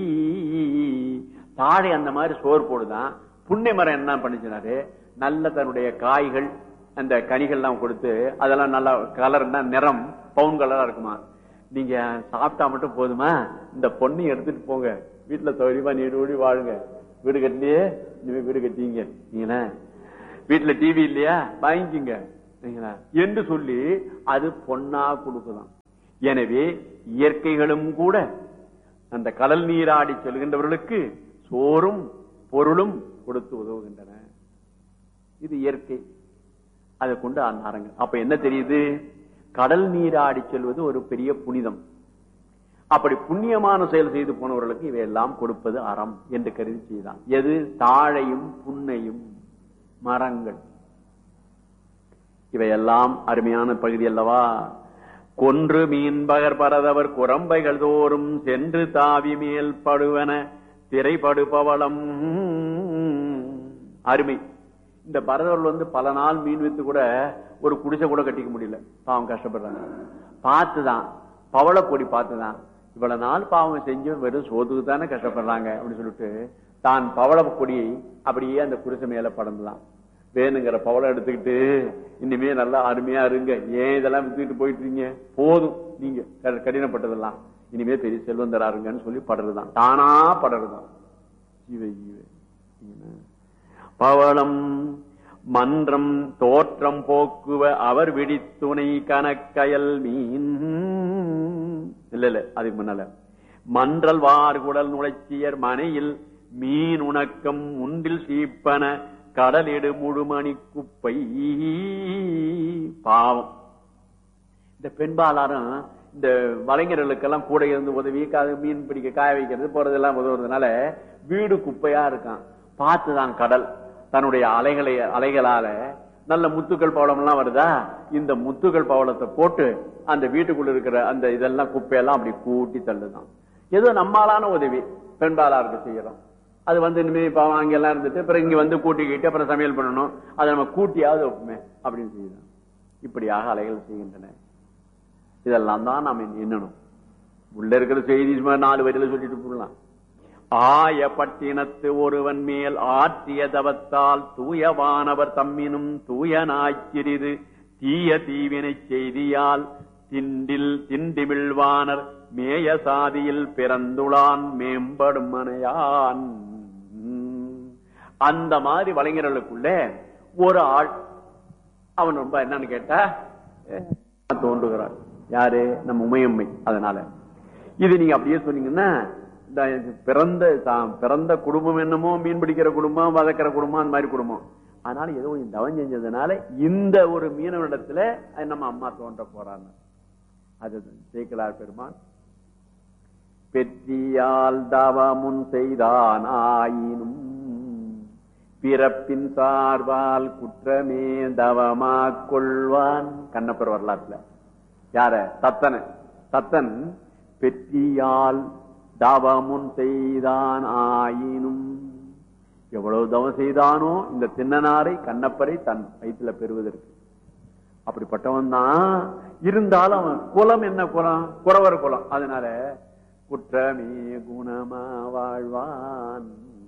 தாழை அந்த மாதிரி சோறு போடுதான் புன்னை மரம் என்ன பண்ணுச்சுனாரு நல்ல தன்னுடைய காய்கள் அந்த கனிகள்லாம் கொடுத்து அதெல்லாம் நல்லா கலர்னா நிறம் பவுன் கலரா இருக்குமா நீங்க சாப்பிட்டா மட்டும் போதுமா இந்த பொண்ணை எடுத்துட்டு போங்க வீட்டுல சௌரியமா நீடு ஓடி வாழுங்க வீடு கட்டியே இனிமே வீடு கட்டிங்க நீங்களே வீட்டுல டிவி இல்லையா வாங்கிக்கங்க சரிங்களா? என்று சொல்லி அது பொன்னா கொடுக்குதான் எனவே இயற்கைகளும் கூட அந்த கடல் நீராடி செல்கின்றவர்களுக்கு சோறும் பொருளும் கொடுத்து உதவுகின்றன இது இயற்கை அதை கொண்டு ஆனாருங்க அப்ப என்ன தெரியுது கடல் நீராடி செல்வது ஒரு பெரிய புனிதம் அப்படி புண்ணியமான செயல் செய்து போனவர்களுக்கு இவையெல்லாம் கொடுப்பது அறம் என்று கருதி செய்தான் எது தாழையும் புன்னையும் மரங்கள் இவையெல்லாம் அருமையான பகுதி அல்லவா கொன்று மீன்பகர் பரதவர் குரம்பைகள் தோறும் சென்று தாவி மேல் படுவன திரைபடு பவளம் அருமை இந்த பரதவர்கள் வந்து பல நாள் மீன் வித்து கூட ஒரு குடிசை கூட கட்டிக்க முடியல பாவம் கஷ்டப்படுறாங்க பார்த்துதான் பவளக்கொடி பார்த்துதான் இவ்வளவு நாள் பாவம் செஞ்சு வெறும் சோத்துக்கு தானே கஷ்டப்படுறாங்க அப்படின்னு சொல்லிட்டு தான் பவள கொடியை அப்படியே அந்த குடிசை மேல படந்துலாம் வேணுங்கிற பவளம் எடுத்துக்கிட்டு இனிமே நல்லா அருமையா இருங்க ஏன் இதெல்லாம் வித்துக்கிட்டு போயிட்டு இருக்கீங்க போதும் நீங்க க- கடினப்பட்டதெல்லாம் இனிமே பெரிய செல்வந்தராருங்கன்னு சொல்லி படுறதுதான் தானா படுறதுதான் ஜீவ ஜீவ என்ன? பவளம் மன்றம் தோற்றம் போக்குவ அவர் விடித்துணை கணக்கயல் மீன் இல்ல இல்ல அதுக்கு முன்னால மன்றல் வார்குடல் நுழைச்சியர் மனையில் மீன் உணக்கம் உண்டில் சீப்பன கடலிடு முழுமணி குப்பை பாவம் இந்த பெண்பாலாரும் இந்த வலைஞர்களுக்கெல்லாம் கூட இருந்து உதவி கா- மீன் பிடிக்க காய வைக்கிறது போறதெல்லாம் உதவுறதுனால வீடு குப்பையா இருக்கான் பார்த்துதான் கடல் தன்னுடைய அலைகளை அலைகளால நல்ல முத்துக்கள் பவளம் எல்லாம் வருதா இந்த முத்துக்கள் பவளத்தை போட்டு அந்த வீட்டுக்குள்ள இருக்கிற அந்த இதெல்லாம் குப்பையெல்லாம் அப்படி கூட்டி தள்ளுதான் ஏதோ நம்மாலான உதவி பெண்பாலாருக்கு செய்யறோம் அது வந்து இனிமே இப்ப அங்க எல்லாம் இருந்துட்டு அப்புறம் இங்க வந்து கூட்டிக்கிட்டு அப்புறம் சமையல் பண்ணணும் அதை நம்ம கூட்டியாவது வைப்போமே அப்படின்னு செய்யணும் இப்படியாக அலைகள் செய்கின்றன இதெல்லாம் தான் நாம் எண்ணணும் உள்ள இருக்கிற செய்தி சும்மா நாலு வரியில சொல்லிட்டு போடலாம் ஆய பட்டினத்து ஒருவன் மேல் ஆற்றிய தவத்தால் தூயவானவர் தம்மினும் தூயனாய்ச்சிறிது தீய தீவினை செய்தியால் திண்டில் திண்டிமிழ்வானர் மேய சாதியில் பிறந்துளான் மேம்படும் மனையான் அந்த மாதிரி வலைஞர்களுக்குள்ள ஒரு ஆள் அவன் ரொம்ப என்னன்னு கேட்டா அஹ், தோன்றுகிறான் யாரு நம்ம உமையம்மை அதனால இது நீங்க அப்படியே சொன்னீங்கன்னா இந்த இது பிறந்த தான் பிறந்த குடும்பம் என்னமோ மீன் பிடிக்கிற குடும்பம் வதக்கிற குடும்பம் அந்த மாதிரி குடும்பம் அதனால ஏதோ கொஞ்சம் தவம் செஞ்சதுனால இந்த ஒரு மீனவரிடத்துல அது நம்ம அம்மா தோன்ற போறாங்க அது சேக்கலார் பெருமான் பெற்றியால் தவமுன் செய்தான் ஆயினும் பிறப்பின் சார்பால் குற்றமே தவமா கொள்வான் கண்ணப்பர் வரலாற்றுல யார தத்தன தத்தன் பெற்றியால் தவமுன் செய்தான் ஆயினும் எவ்வளவு தவம் செய்தானோ இந்த தின்னனாரை கண்ணப்பரை தன் வயிற்றுல பெறுவதற்கு அப்படிப்பட்டவன் தான் இருந்தாலும் அவன் குலம் என்ன குலம் குறவர் குலம் அதனால குற்றமே குணமா வாழ்வான்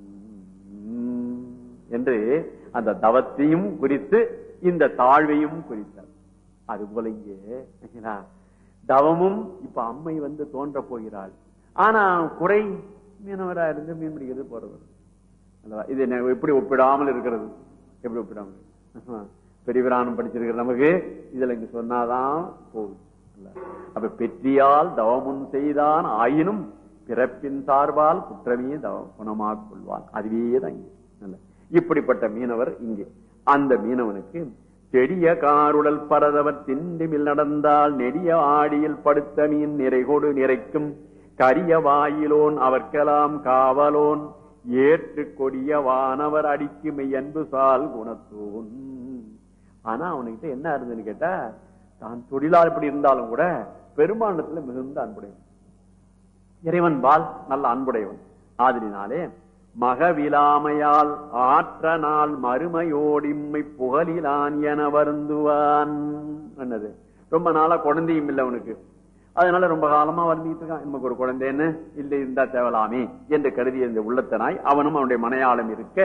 என்று அந்த தவத்தையும் குறித்து இந்த தாழ்வையும் குறித்தார் அது போல இங்கே சரிங்களா? தவமும் இப்ப அம்மை வந்து தோன்ற போகிறாள் ஆனா குறை மீனவரா இருந்து மீன் பிடிக்கிறது போறவர் அல்லவா? இது என்ன எப்படி ஒப்பிடாமல் இருக்கிறது எப்படி ஒப்பிடாமல் பெரியவரானம் படிச்சிருக்கிற நமக்கு இதுல இங்க சொன்னாதான் போகுது இல்ல? அப்ப பெற்றியால் தவமுன் செய்தான் ஆயினும் பிறப்பின் சார்பால் குற்றமே தவ குணமாக் கொள்வான் அதுவே தான் இங்கே நல்ல. இப்படிப்பட்ட மீனவர் இங்கே அந்த மீனவனுக்கு செடிய காருடல் பரதவர் திண்டிமில் நடந்தால் நெடிய ஆடியில் படுத்த மீன் நிறைகொடு நிறைக்கும் கரிய வாயிலோன் அவர்க்கெல்லாம் காவலோன் ஏற்று கொடிய வானவர் அடிக்கு மெய்யன்பு சால் குணத்தோன் ஆனா அவனுக்கிட்ட என்ன இருந்ததுன்னு கேட்டா தான் தொழிலாளர் இப்படி இருந்தாலும் கூட பெருமானத்துல மிகுந்த அன்புடையவன் இறைவன் பால் நல்ல அன்புடையவன் ஆதலினாலே மகவிலாமையால் ஆற்ற நாள் மறுமையோடிம்மை புகழிலான் என வருந்துவான் என்னது ரொம்ப நாளா குழந்தையும் இல்லை அவனுக்கு அதனால ரொம்ப காலமா வருந்திட்டு இருக்கான் நமக்கு ஒரு குழந்தைன்னு இல்லை இருந்தா தேவலாமே என்று கருதிய இந்த உள்ளத்தனாய் அவனும் அவனுடைய மனையாளம் இருக்க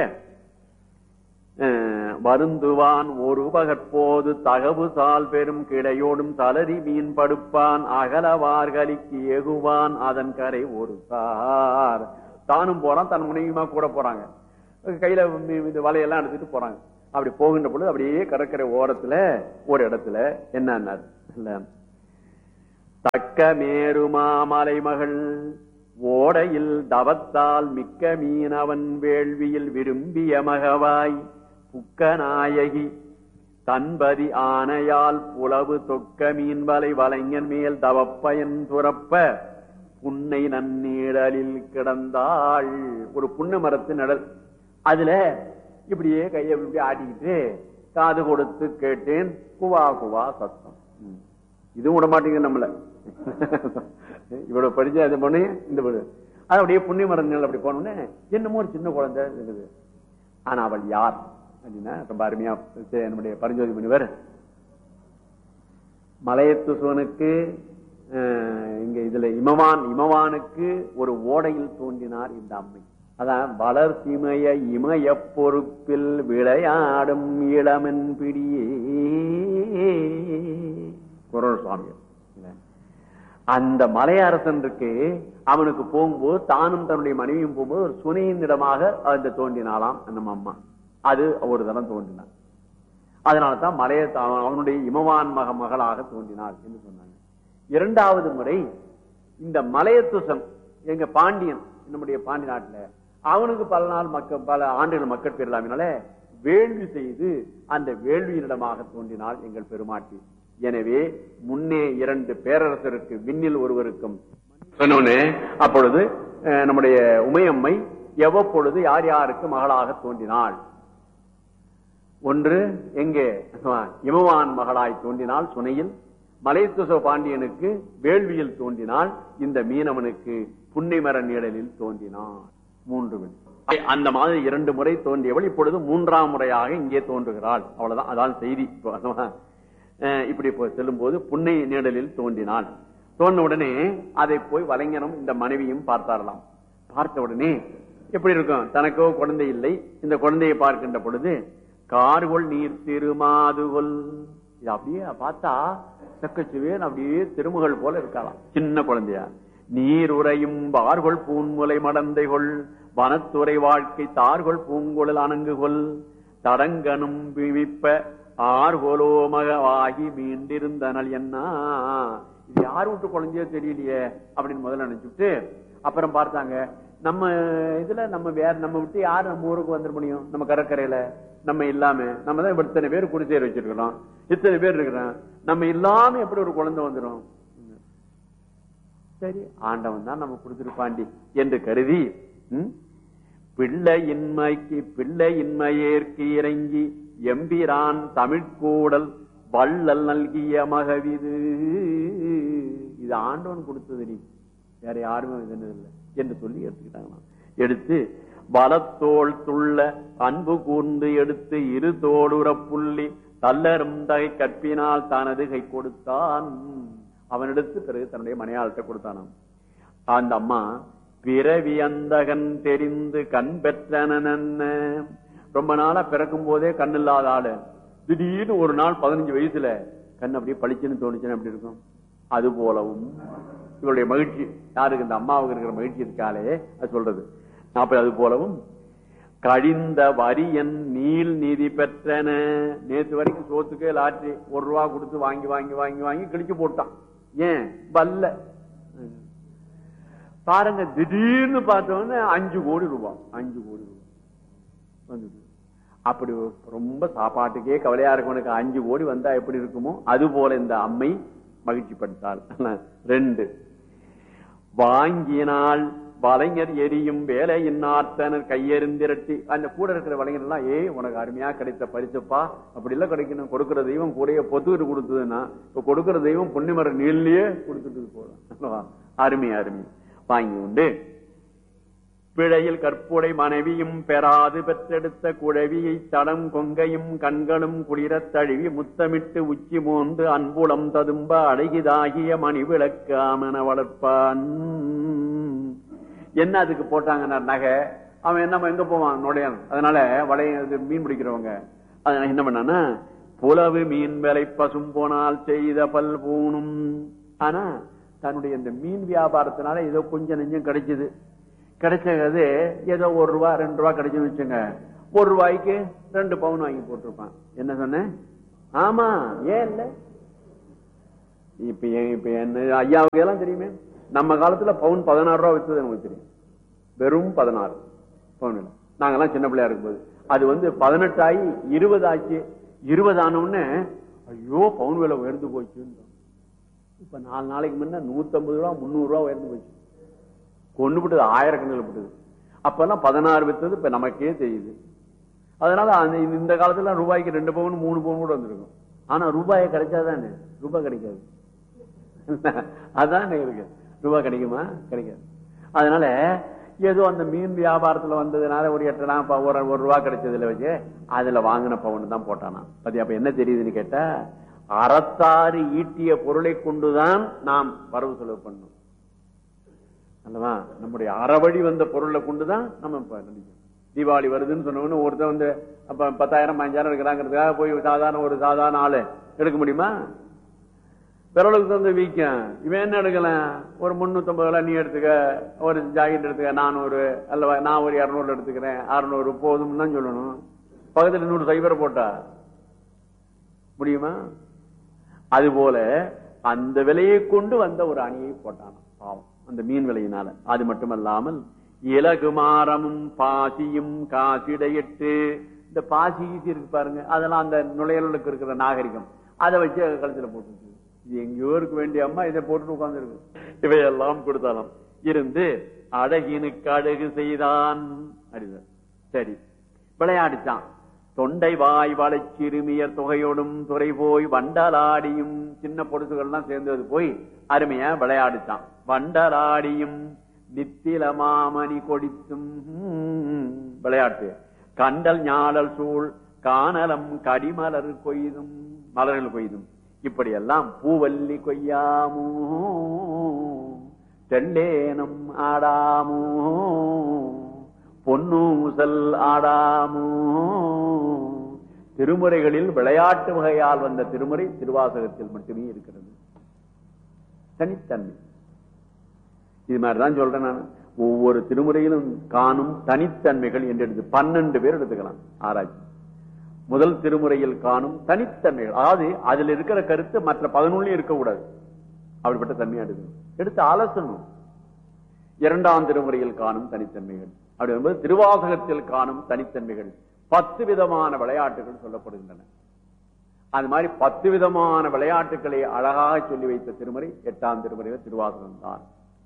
அஹ், வருந்துவான் ஒரு பகற்போது தகவு சால் பெரும் கிடையோடும் தளரி மீன் படுப்பான் அகலவார்கலிக்கு ஏகுவான் அதன் கரை ஒரு சார் தானும் போறான் தன் முனையுமா கூட போறாங்க கையில மீ- இது வலையெல்லாம் எடுத்துட்டு போறாங்க அப்படி போகின்ற பொழுது அப்படியே கடற்கரை ஓரத்துல ஒரு இடத்துல என்ன இல்ல தக்க மேருமாமலை மகள் ஓடையில் தவத்தால் மிக்க மீனவன் வேள்வியில் விரும்பிய மகவாய் புக்கநாயகி தன்பதி ஆனையால் புலவு தொக்க மீன்வலை வலைஞன் மேல் தவப்பயன் துறப்ப புன்னை நன்னீழலில் கிடந்தாள் ஒரு புன்ன மரத்து நிழல் அதுல இப்படியே கையை இப்படி ஆட்டிக்கிட்டு காது கொடுத்து கேட்டேன் குவா குவா சத்தம் ம். இதுவும் விட மாட்டேங்குது நம்மள இவ்வளவு படிச்சா இது பண்ணி இந்த வீடு அது அப்படியே புண்ணிய மரங்கள் அப்படி போனோடனே என்னமோ ஒரு சின்ன குழந்தை இருக்குது ஆனா அவள் யார் அப்படின்னா ரொம்ப அருமையா சே- நம்முடைய பரஞ்சோதி முனிவர் மலையத்து சோனுக்கு அஹ், இங்க இதுல இமவான் இமவானுக்கு ஒரு ஓடையில் தோன்றினார் இந்த அம்மை அதான் வளர் சிமய இமய பொறுப்பில் விளையாடும் இளமன் பிடியே குரல் சுவாமிகள் இல்ல? அந்த மலையரசன் இருக்கு அவனுக்கு போகும்போது தானும் தன்னுடைய மனைவியும் போகும்போது ஒரு சுனையின் இடமாக அந்த தோன்றினாலாம் நம்ம அம்மா அது ஒரு தரம் தோன்றினான் அதனாலதான் மலைய அவனுடைய இமவான் மக மகளாக தோன்றினாள் என்று சொன்னாங்க இரண்டாவது முறை இந்த மலையத்துசன் எங்க பாண்டியன் நம்முடைய பாண்டி நாட்டுல அவனுக்கு பல நாள் மக்கள் பல ஆண்டுகள் மக்கள் பெறலாமினால வேள்வி செய்து அந்த வேள்வியினிடமாக தோன்றினாள் எங்கள் பெருமாட்டி எனவே முன்னே இரண்டு பேரரசருக்கு விண்ணில் ஒருவருக்கும் சொன்னோன்னு அப்பொழுது அஹ், நம்முடைய உமையம்மை எவ்வப்பொழுது யார் யாருக்கு மகளாக தோன்றினாள் ஒன்று எங்கே இமவான் மகளாய் தோன்றினாள் சுனையில் மலைத்துச பாண்டியனுக்கு வேள்வியில் தோன்றினாள் இந்த மீனவனுக்கு புன்னைமர நிழலில் தோன்றினாள் மூன்று பெண். அந்த மாதிரி இரண்டு முறை தோன்றியவள் இப்பொழுது மூன்றாம் முறையாக இங்கே தோன்றுகிறாள் அவ்வளவுதான் அதான் செய்தி இப்போ, அஹ், இப்படி செல்லும் போது புன்னை நிழலில் தோன்றினாள் தோன்ற உடனே அதை போய் வலைஞனும் இந்த மனைவியும் பார்த்தாரலாம் பார்த்த உடனே எப்படி இருக்கும் தனக்கோ குழந்தை இல்லை இந்த குழந்தையை பார்க்கின்ற பொழுது கார்கொள் நீர் திருமாதுகொள் இது அப்படியே பார்த்தா செக்கச்சுவேன் அப்படியே திருமுகள் போல இருக்கலாம் சின்ன குழந்தையா நீர் உறையும் வார்கொள் பூன்முலை மடந்தைகொள் வனத்துறை வாழ்க்கை தார்கொள் பூங்குழல் அணங்குகொள் தடங்கனும் விழிப்ப ஆர்கொலோமகவாகி மீண்டிருந்தனல் என்ன இது யார் விட்டு குழந்தையோ தெரியலையே அப்படின்னு முதல்ல நினைச்சுட்டு அப்புறம் பார்த்தாங்க நம்ம இதுல நம்ம வேற நம்ம விட்டு யார் நம்ம ஊருக்கு வந்துட முடியும் நம்ம கடற்கரையில நம்ம இல்லாம நம்ம தான் இத்தனை பேர் குடிசேர் வச்சிருக்கிறோம் இத்தனை பேர் இருக்கிறோம் நம்ம இல்லாம எப்படி ஒரு குழந்தை வந்துடும் சரி ஆண்டவன் தான் நம்ம கொடுத்திருப்பாண்டி என்று கருதி ம், பிள்ளை இன்மைக்கு பிள்ளை இன்மையேற்கு இறங்கி எம்பிரான் தமிழ்கூடல் வள்ளல் நல்கிய மகவிது இது ஆண்டவன் கொடுத்தது நீ வேற யாருமே இது இல்லை என்று சொல்லி எடுத்துக்கிட்டாங்களாம் எடுத்து வலத்தோள் துள்ள அன்பு கூர்ந்து எடுத்து இரு தோடுற புள்ளி தள்ளரும் தகை கற்பினால் தனது கை கொடுத்தான் அவனிடத்து பிறகு தன்னுடைய மனையாள்கிட்ட கொடுத்தானாம் அந்த அம்மா பிறவி அந்தகன் தெரிந்து கண் பெற்றன ரொம்ப நாளா பிறக்கும் போதே கண் இல்லாத ஆளு திடீர்னு ஒரு நாள் பதினஞ்சு வயசுல கண் அப்படியே பளிச்சுன்னு தோணுச்சுன்னு அப்படி இருக்கும் அது போலவும் இவருடைய மகிழ்ச்சி யாருக்கு இந்த அம்மாவுக்கு இருக்கிற மகிழ்ச்சி இருக்காளே அது சொல்றது அப்ப அது போலவும் கழிந்த வரியன் நீல் நீதி பெற்றன நேத்து வரைக்கும் சோத்துக்கே லாட்ரி ஒரு ரூபா கொடுத்து வாங்கி வாங்கி வாங்கி வாங்கி கிழிச்சு போட்டான் ஏன் வல்ல பாருங்க திடீர்னு பார்த்தோன்னே அஞ்சு கோடி ரூபாய் அஞ்சு கோடி ரூபாய் வந்தது அப்படி ரொம்ப சாப்பாட்டுக்கே கவலையா இருக்கவனுக்கு அஞ்சு கோடி வந்தா எப்படி இருக்குமோ அது போல இந்த அம்மை மகிழ்ச்சி படுத்தாள் ரெண்டு வாங்கினால் வலைஞர் எரியும் வேலையின் ஆர்த்தனர் கையெறிந்திரட்டி அந்த கூட இருக்கிற வலைஞர் எல்லாம் ஏய் உனக்கு அருமையா கிடைத்த பரிசுப்பா அப்படி எல்லாம் கிடைக்கணும் கொடுக்கிற தெய்வம் கூடயே பொத்துக்கிட்டு கொடுத்ததுன்னா இப்ப கொடுக்கிற தெய்வம் புண்ணிமர நீள்லயே கொடுத்துட்டு போறோம் அருமை அருமை வாங்கி உண்டு பிழையில் கற்புடை மனைவியும் பெறாது பெற்றெடுத்த குழவியை தடம் கொங்கையும் கண்களும் குளிரத் தழுவி முத்தமிட்டு உச்சி மோந்து அன்புளம் ததும்ப அழகிதாகிய மணி விளக்காமன வளர்ப்பான் என்ன அதுக்கு போட்டாங்க நகை அவன் என்ன எங்க போவான் நுழையான் அதனால வளைய இது மீன் பிடிக்கிறவங்க அதனால என்ன பண்ணானா புலவு மீன் விலை பசும் போனால் செய்த பல் பூணும் ஆனா தன்னுடைய இந்த மீன் வியாபாரத்தினால ஏதோ கொஞ்சம் நெஞ்சம் கிடைச்சது கிடைச்சது ஏதோ ஒரு ரூபா ரெண்டு ரூபா கிடைச்சுன்னு வச்சுங்க ஒரு ரூபாய்க்கு ரெண்டு பவுன் வாங்கி போட்டிருப்பான் என்ன சொன்னேன் ஆமா ஏன் இல்ல இப்ப ஏன் இப்ப என்ன ஐயாவுக்கு எல்லாம் தெரியுமே நம்ம காலத்துல பவுன் பதினாறு ரூபா வச்சது நமக்கு தெரியும் வெறும் பதினாறு பவுன் நாங்கெல்லாம் சின்ன பிள்ளையா இருக்கும்போது அது வந்து பதினெட்டு ஆகி இருபது ஆச்சு இருபது ஆன உடனே ஐயோ பவுன் விலை உயர்ந்து போச்சுன்னு இப்ப நாலு நாளைக்கு முன்ன நூத்தம்பது ரூபா முந்நூறு ரூபா உயர்ந்து போச்சு கொண்டு விட்டது ஆயிரக்கணக்கில் விட்டது அப்பெல்லாம் பதினாறு வித்தது இப்ப நமக்கே தெரியுது அதனால அந்த இந்த காலத்துல ரூபாய்க்கு ரெண்டு பவுன் மூணு பவுன் கூட வந்திருக்கும் ஆனா ரூபாய் கிடைச்சாதானே ரூபாய் கிடைக்காது அதான் இருக்கு ரூபாய் கிடைக்குமா கிடைக்காது அதனால ஏதோ அந்த மீன் வியாபாரத்துல வந்ததுனால ஒரு எட்டனா ப- ஒரு ஒரு ரூபா கிடைச்சதுல வச்சு அதுல வாங்கின பவுன் தான் போட்டானா பத்தி அப்ப என்ன தெரியுதுன்னு கேட்டா அறத்தாறு ஈட்டிய பொருளை கொண்டுதான் நாம் வரவு செலவு பண்ணணும் அல்லவா நம்முடைய அறவழி வந்த பொருளை கொண்டுதான் நம்ம இப்ப நினைக்கிறோம். தீபாவளி வருதுன்னு சொன்னவொன்னு ஒருத்தன் வந்து அப்ப பத்தாயிரம் பதினஞ்சாயிரம் இருக்கிறாங்கிறதுக்காக போய் சாதாரண ஒரு சாதாரண ஆளு எடுக்க முடியுமா பிறளுக்கு வந்து வீக்கம் இவன் என்ன எடுக்கலாம் ஒரு முன்னூத்தம்பது ரூபாய் நீ எடுத்துக்க ஒரு ஜாக்கெட் எடுத்துக்க நானூறு அல்லவா நான் ஒரு இருநூறு எடுத்துக்கிறேன் அறுநூறு போதும்னு தான் சொல்லணும் பக்கத்துல நூறு சைபரை போட்டா முடியுமா அதுபோல அந்த விலையை கொண்டு வந்த ஒரு அணியை போட்டான் பாவம் அந்த மீன் விலையினால அது மட்டுமல்லாமல் இலகுமாரமும் பாசியும் காசிடையிட்டு இந்த பாசி ஈசி இருக்கு பாருங்க அதெல்லாம் அந்த நுழையலுக்கு இருக்கிற நாகரிகம் அதை வச்சு கழுத்துல போட்டு வச்சிருக்கு. இது எங்கேயோ இருக்க வேண்டிய அம்மா இதை போட்டு உட்கார்ந்து இவையெல்லாம் கொடுத்தாலும் இருந்து அழகினுக்கு அழகு செய்தான் அப்படிதான் சரி விளையாடிச்சான் தொண்டை வாய் வளைச் சிறுமியர் தொகையோடும் துறை போய் வண்டலாடியும் சின்ன பொடுசுகள்லாம் சேர்ந்தது போய் அருமையா விளையாடிச்சான் வண்டலாடியும் நித்தில மாமணி கொடித்தும் விளையாட்டு கண்டல் ஞாழல் சூழ் காணலம் கடிமலர் கொய்தும் மலர்கள் கொய்தும் இப்படி எல்லாம் பூவல்லி கொய்யாமோ தெள்ளேனம் ஆடாமோ பொன்னூசல் ஆடாமோ திருமுறைகளில் விளையாட்டு வகையால் வந்த திருமுறை திருவாசகத்தில் மட்டுமே இருக்கிறது தனித்தன்மை இது மாதிரிதான் சொல்றேன் நான் ஒவ்வொரு திருமுறையிலும் காணும் தனித்தன்மைகள் என்று எடுத்து பன்னெண்டு பேர் எடுத்துக்கலாம் ஆராய்ச்சி முதல் திருமுறையில் காணும் தனித்தன்மைகள் அதாவது அதில் இருக்கிற கருத்து மற்ற பதினொன்னுலயும் இருக்கக்கூடாது அப்படிப்பட்ட தன்மையா எடுக்கணும் எடுத்து அலசணும் இரண்டாம் திருமுறையில் காணும் தனித்தன்மைகள் அப்படி என்பது திருவாசகத்தில் காணும் தனித்தன்மைகள் பத்து விதமான விளையாட்டுகள் சொல்லப்படுகின்றன அது மாதிரி பத்து விதமான விளையாட்டுகளை அழகாக சொல்லி வைத்த திருமுறை எட்டாம் திருமுறையில் திருவாசகம் தான்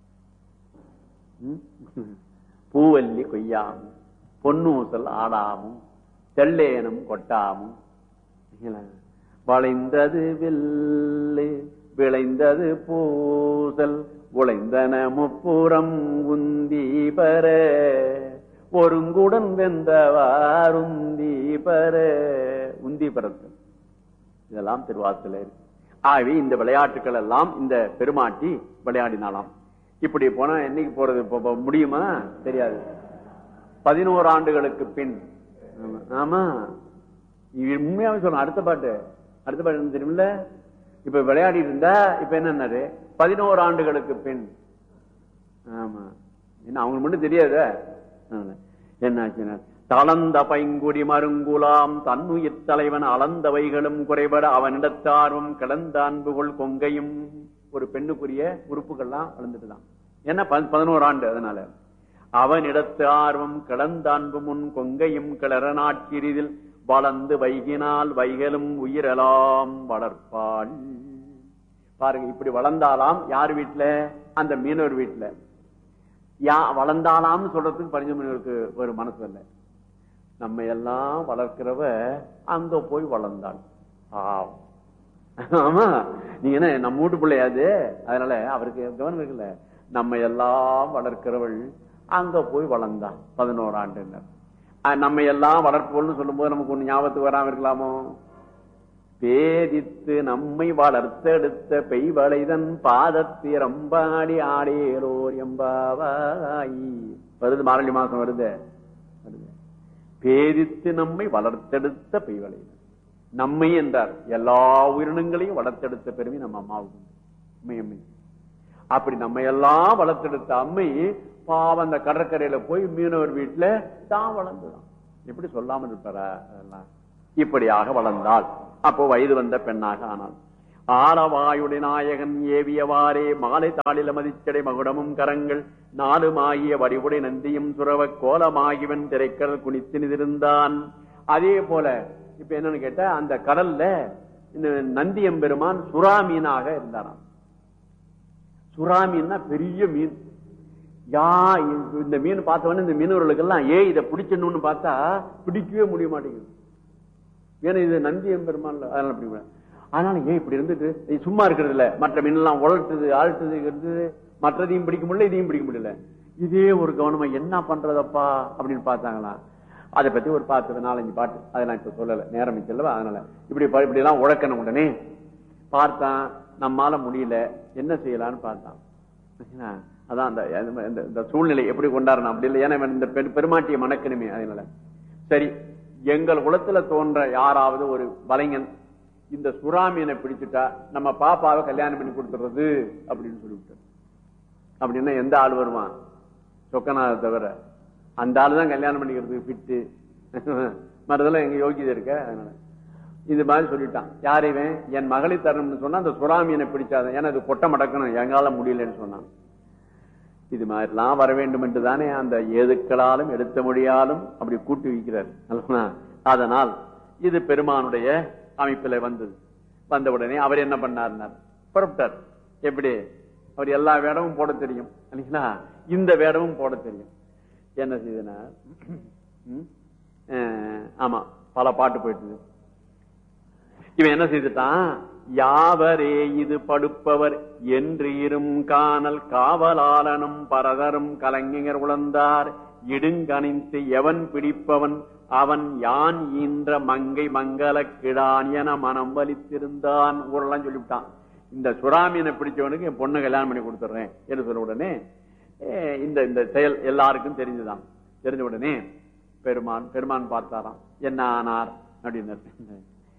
ம்? பூவல்லி கொய்யாமும் பொன்னூசல் ஆடாமும் தெள்ளேனும் கொட்டாமும் சரிங்களா? வளைந்தது வில்லு விளைந்தது பூசல் உழைந்தன முப்புறம் உந்தி பர ஒருங்குடன் வெந்தவார் உந்தி பர உந்தி பரத்தல் இதெல்லாம் திருவாசல இருக்கு ஆகவே இந்த விளையாட்டுகள் எல்லாம் இந்த பெருமாட்டி விளையாடினாலாம் இப்படி போனா என்னைக்கு போறது இப்ப- இப்ப முடியுமா தெரியாது பதினோரு ஆண்டுகளுக்கு பின் ஆமா. ஆமா இது உண்மையாவே சொல்லணும் அடுத்த பாட்டு அடுத்த பாட்டு என்ன தெரியுமில்ல இப்ப விளையாடிட்டு இருந்தா இப்ப என்னன்னாரு பதினோரு ஆண்டுகளுக்கு பின் ஆமா என்ன அவங்களுக்கு மட்டும் தெரியாத என்னாச்சுன்னா தளந்த பைங்குடி மருங்குலாம் தன்னுயிர் தலைவன் அளந்தவைகளும் குறைபட அவனிடத்தார்வம் கிடந்த அன்புகள் கொங்கையும் ஒரு பெண்ணுக்குரிய உறுப்புகள்லாம் வளர்ந்துட்டுதான் என்ன ப- பதினோரு ஆண்டு அதனால அவனிடத்து ஆர்வம் கிளந்த அன்பு முன் கொங்கையும் கிளற நாட்சிறிதில் வளர்ந்து வைகினால் வைகளும் உயிரலாம் வளர்ப்பாள் பாருங்க இப்படி வளர்ந்தாலாம் யார் வீட்டுல அந்த மீனவர் வீட்டுல யா வளர்ந்தாலாம்னு சொல்றதுக்கு பரிஞ்சமணிகளுக்கு ஒரு மனசு இல்லை நம்ம எல்லாம் வளர்க்கிறவ அங்க போய் வளர்ந்தாள் பாவம் ஆமா நீங்க என்ன நம்ம வீட்டு பிள்ளையாது அதனால அவருக்கு கவனம் இருக்குல்ல நம்ம எல்லாம் வளர்க்கிறவள் அங்க போய் வளர்ந்தான் பதினோரு ஆண்டுனர் அஹ் நம்ம எல்லாம் வளர்ப்போம்னு சொல்லும் போது நமக்கு ஒண்ணு ஞாபகத்துக்கு வராம இருக்கலாமோ பேதித்து நம்மை வளர்த்தெடுத்த பெய்வளைதன் பாதத்திரம்பாடி ஆடேலோர் எம்பாவாய் வருது மாரளி மாசம் வருது வருது பேதித்து நம்மை வளர்த்தெடுத்த பெய்வளைதன் நம்மை என்றார் எல்லா உயிரினங்களையும் வளர்த்தெடுத்த பெருமை நம்ம அம்மாவுக்கு உண்டு. அம்மை அம்மை அப்படி நம்ம எல்லாம் வளர்த்தெடுத்த அம்மை பாவம் அந்த கடற்கரையில போய் மீனவர் வீட்டுல தான் வளர்ந்துதான் எப்படி சொல்லாமல் இருப்பாரா அதெல்லாம் இப்படியாக வளர்ந்தாள் அப்போ வயது வந்த பெண்ணாக ஆனாள் ஆலவாயுடைய நாயகன் ஏவியவாறே மாலை தாளில மதிச்சடை மகுடமும் கரங்கள் நாலுமாகிய வடிவுடை நந்தியும் சுரவ கோலமாகிவன் திரைக்கடல் குனித்து நிதிர்ந்தான் அதே போல இப்ப என்னன்னு கேட்டா அந்த கடல்ல இந்த நந்தியம் பெருமான் சுறா மீனாக இருந்தாராம் சுறா மீன்னா பெரிய மீன் யா இந்த மீன் பார்த்தவொடனே இந்த மீனவர்களுக்கெல்லாம் ஏ இதை பிடிச்சணும்னு பார்த்தா பிடிக்கவே முடிய மாட்டேங்குது ஏன்னா இது நந்தி எம்பெருமான்ல அதனால அப்படி கூட. அதனால ஏன் இப்படி இருந்துட்டு இது சும்மா இருக்கிறது இல்ல மற்ற மீனெல்லாம் உழட்டுது ஆழ்த்துது இருந்தது மற்றதையும் பிடிக்க முடியல இதையும் பிடிக்க முடியல இதே ஒரு கவனமா என்ன பண்றதப்பா அப்படின்னு பார்த்தாங்களாம் அதை பத்தி ஒரு பாட்டு நாலஞ்சு பாட்டு அதை நான் இப்ப சொல்லல நேரம் இல்லவா அதனால இப்படி ப- இப்படி எல்லாம் உழக்கணும் உடனே பார்த்தான் நம்மால முடியல என்ன செய்யலாம்னு பார்த்தான் சரிங்களா? அதான் அந்த இந்த- இந்த சூழ்நிலை எப்படி கொண்டாடணும் அப்படி இல்லை ஏன்னா இவன் இந்த பெரு- பெருமாட்டியை மணக்கணுமே அதனால சரி எங்கள் குலத்துல தோன்ற யாராவது ஒரு வலைஞன் இந்த சுறாமீனை பிடிச்சிட்டா நம்ம பாப்பாவை கல்யாணம் பண்ணி கொடுத்துறது அப்படின்னு சொல்லிவிட்டார் அப்படின்னா எந்த ஆள் வருவான் சொக்கநாத தவிர அந்த ஆளு தான் கல்யாணம் பண்ணிக்கிறதுக்கு ஃபிட்டு மற்றதெல்லாம் எங்க யோகியதை இருக்க அதனால இது மாதிரி சொல்லிட்டான் யார் இவன் என் மகளை தரணும்னு சொன்னா அந்த சுறாமீனை பிடிச்சாதான் ஏன்னா இது கொட்ட மடக்கணும் எங்கால முடியலன்னு சொன்னான் இது மாதிரிலாம் வர வேண்டும் என்று தானே அந்த ஏதுக்களாலும் எடுத்த மொழியாலும் அப்படி கூட்டி வைக்கிறார் அல்லவா? அதனால் இது பெருமானுடைய அமைப்பில் வந்தது வந்த உடனே அவர் என்ன பண்ணார்னார் புறப்பட்டார் எப்படி அவர் எல்லா வேடமும் போட தெரியும் இல்லைங்களா இந்த வேடமும் போட தெரியும் என்ன செய்தனார் ம்? அஹ், ஆமா பல பாட்டு போயிட்டு இவன் என்ன செய்துட்டான் யாவரே இது படுப்பவர் என்று இரும் காணல் காவலாளனும் பரதரும் கலைஞர் உழந்தார் இடுங்கணித்து எவன் பிடிப்பவன் அவன் யான் ஈன்ற மங்கை மங்கள கிடான் என மனம் வலித்திருந்தான் ஊரெல்லாம் சொல்லிவிட்டான் இந்த சுறாமீனை பிடிச்சவனுக்கு என் பொண்ணு கல்யாணம் பண்ணி கொடுத்துறேன் என்று சொன்ன உடனே ஏ, இந்த இந்த செயல் எல்லாருக்கும் தெரிஞ்சுதான் தெரிஞ்ச உடனே பெருமான் பெருமான் பார்த்தாராம் என்ன ஆனார் அப்படின்னு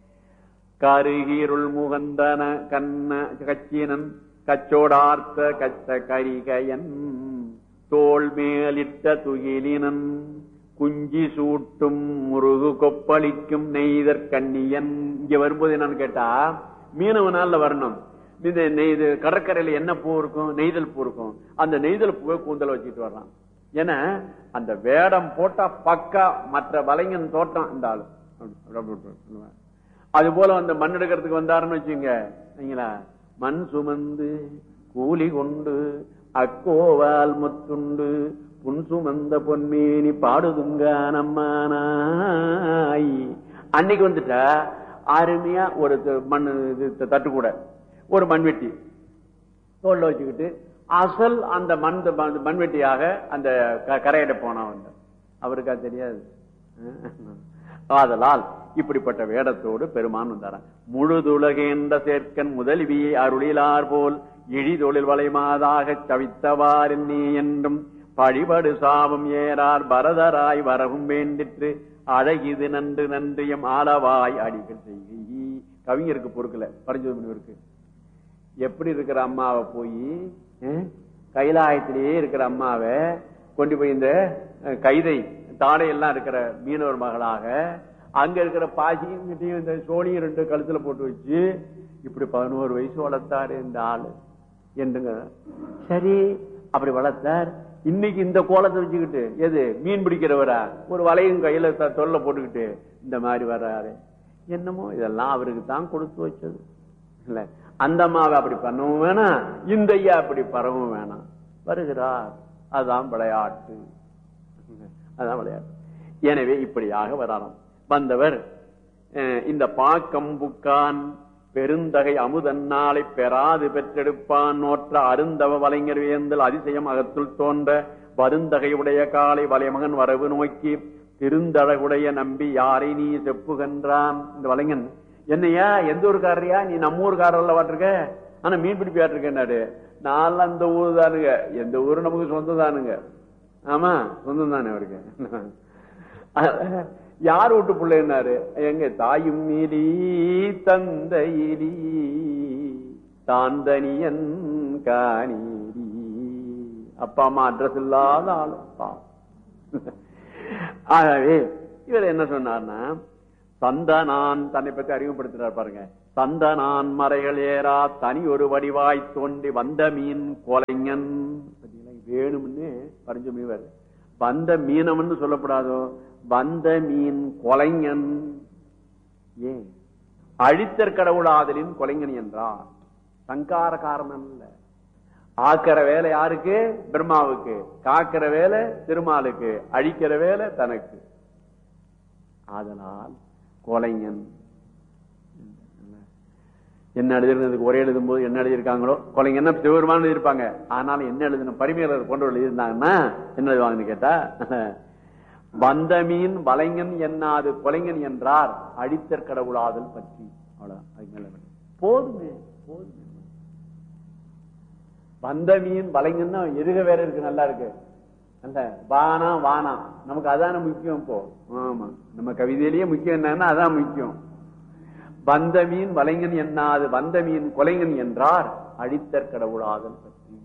கருகிருள் முகந்தன கண்ண கச்சினன் கச்சோடார்த்த கச்ச கரிகையன் தோல் மேலிட்ட துகிலினன் குஞ்சி சூட்டும் முருகு கொப்பளிக்கும் நெய்தற் கண்ணியன் இங்க வரும்போது என்னன்னு கேட்டா மீனவனால வரணும் இந்த நெய்து கடற்கரையில என்ன பூ இருக்கும் நெய்தல் பூ இருக்கும் அந்த நெய்தல் பூவை கூந்தல் வச்சுட்டு வர்றான் ஏன்னா அந்த வேடம் போட்டா பக்கா மற்ற வலைஞன் தோட்டம் இந்த ஆளு அப்படி, அப்படி, அப்படி, அப்படி சொல்லுவான். அது போல அந்த மண் எடுக்கிறதுக்கு வந்தாருன்னு வச்சுங்க நீங்களா மண் சுமந்து கூலி கொண்டு அக்கோவால் முத்துண்டு புன் சுமந்த பொன்மேனி பாடுதுங்க நம்மானாய் அன்னைக்கு வந்துட்டா அருமையா ஒரு த- மண் இது த- தட்டு கூட ஒரு மண்வெட்டி தோல்ல வச்சுக்கிட்டு அசல் அந்த மண் மண்- மண்வெட்டியாக அந்த க- கரையிட போனா வந்து அவருக்கா தெரியாது ஆதலால் இப்படிப்பட்ட வேடத்தோடு பெருமான் வந்தாராம் முழுதுலகேந்த சேர்க்கன் முதல்வியை அருளிலார் போல் இழிதொழில் வளைமாதாக சவித்தவாறு நீ என்றும் பழிபடு சாபம் ஏறார் பரதராய் வரவும் வேண்டிற்று அழகிது நன்று நன்றியம் ஆளவாய் அடிகள் செய்கி கவிஞருக்கு பொறுக்கல பரஞ்சோதி முனிவருக்கு எப்படி இருக்கிற அம்மாவை போய் கைலாயத்திலேயே இருக்கிற அம்மாவை கொண்டு போய் இந்த அஹ், கைதை தாடையெல்லாம் இருக்கிற மீனவர் மகளாக அங்க இருக்கிற பாசியும் கிட்டையும் இந்த சோழியும் ரெண்டு கழுத்துல போட்டு வச்சு இப்படி பதினோரு வயசு வளர்த்தாரு இந்த ஆளு என்றுங்க சரி அப்படி வளர்த்தார் இன்னைக்கு இந்த கோலத்தை வச்சுக்கிட்டு எது மீன் பிடிக்கிறவரா ஒரு வலையும் கையில த- தொல்லை போட்டுக்கிட்டு இந்த மாதிரி வர்றாரு என்னமோ இதெல்லாம் அவருக்கு தான் கொடுத்து வச்சது இல்ல அந்த அம்மாவை அப்படி பண்ணவும் வேணாம் இந்த ஐயா அப்படி பரவும் வேணாம் வருகிறார் அதுதான் விளையாட்டு அதான் விளையாட்டு எனவே இப்படியாக வராராம் வந்தவர் அஹ், இந்த பாக்கம் புக்கான் பெருந்தகை அமுதன்னாலை பெறாது பெற்றெடுப்பான் நோற்ற அருந்தவ வலைஞர் வேந்தல் அதிசயம் அகத்துள் தோன்ற வருந்தகை உடைய காலை வலைமகன் வரவு நோக்கி திருந்தழகுடைய நம்பி யாரை நீ செப்புகின்றான் இந்த வலைஞன் என்னையா எந்த ஊருக்காரரியா நீ நம்ம ஊருக்காரர்ல வாட்டிருக்க ஆனா மீன் பிடிப்பி வாட்டிருக்கேன்னாரு நான் அந்த ஊர் தானுங்க எந்த ஊரு நமக்கு சொந்தம் தானுங்க ஆமா சொந்தம் தானே அவருக்கு யார் வீட்டு பிள்ளைன்னாரு எங்க தாயும் நீலி தந்தையிலி தாந்தனியன் காணீரி அப்பா அம்மா அட்ரஸ் இல்லாத ஆளு பாவம். ஆகவே இவர் என்ன சொன்னார்னா சந்தனான் தன்னை பத்தி அறிமுகப்படுத்துறார் பாருங்க சந்தனான் மறைகள் ஏறா தனி ஒரு வடிவாய் தோண்டி வந்த மீன் கொலைஞன் பாத்தீங்களா, வேணும்னு பறிஞ்ச மீவர் வந்த மீனம்னு சொல்லப்படாதோ வந்த மீன் கொலைஞன் ஏன் அழித்தற் கடவுளாதலின் கொலைஞன் என்றார் சங்கார காரணம் இல்ல ஆக்கிற வேலை யாருக்கு பிரம்மாவுக்கு காக்கிற வேலை திருமாலுக்கு அழிக்கிற வேலை தனக்கு அதனால் கொலைஞன் என்ன எழுதுறதுக்கு ஒரே எழுதும் போது என்ன எழுதியிருக்காங்களோ கொலைங்கன்னா சிவருமான எழுதியிருப்பாங்க ஆனாலும் என்ன எழுதணும் பரிமையாளர் போன்றவர்கள் எழுதியிருந்தாங்கன்னா என்ன எழுதுவாங்கன்னு கேட்டா வந்த மீன் வலைஞன் என்னாது கொலைஞன் என்றார் அடித்தற் கடவுளாதல் பற்றி அவ்வளவுதான் அதுக்கு மேல வேண்டாம். போதுமே போதுமே வந்த மீன் வலைங்கன்னா எதுக வேற இருக்கு நல்லா இருக்கு அல்ல வானா வானா நமக்கு அதான முக்கியம் இப்போ ஆமா நம்ம கவிதையிலேயே முக்கியம் என்னன்னா அதான் முக்கியம் வந்த மீன் வலைஞன் என்னாது வந்த மீன் கொலைஞன் என்றார் அடித்தற் கடவுளாதல் பற்றி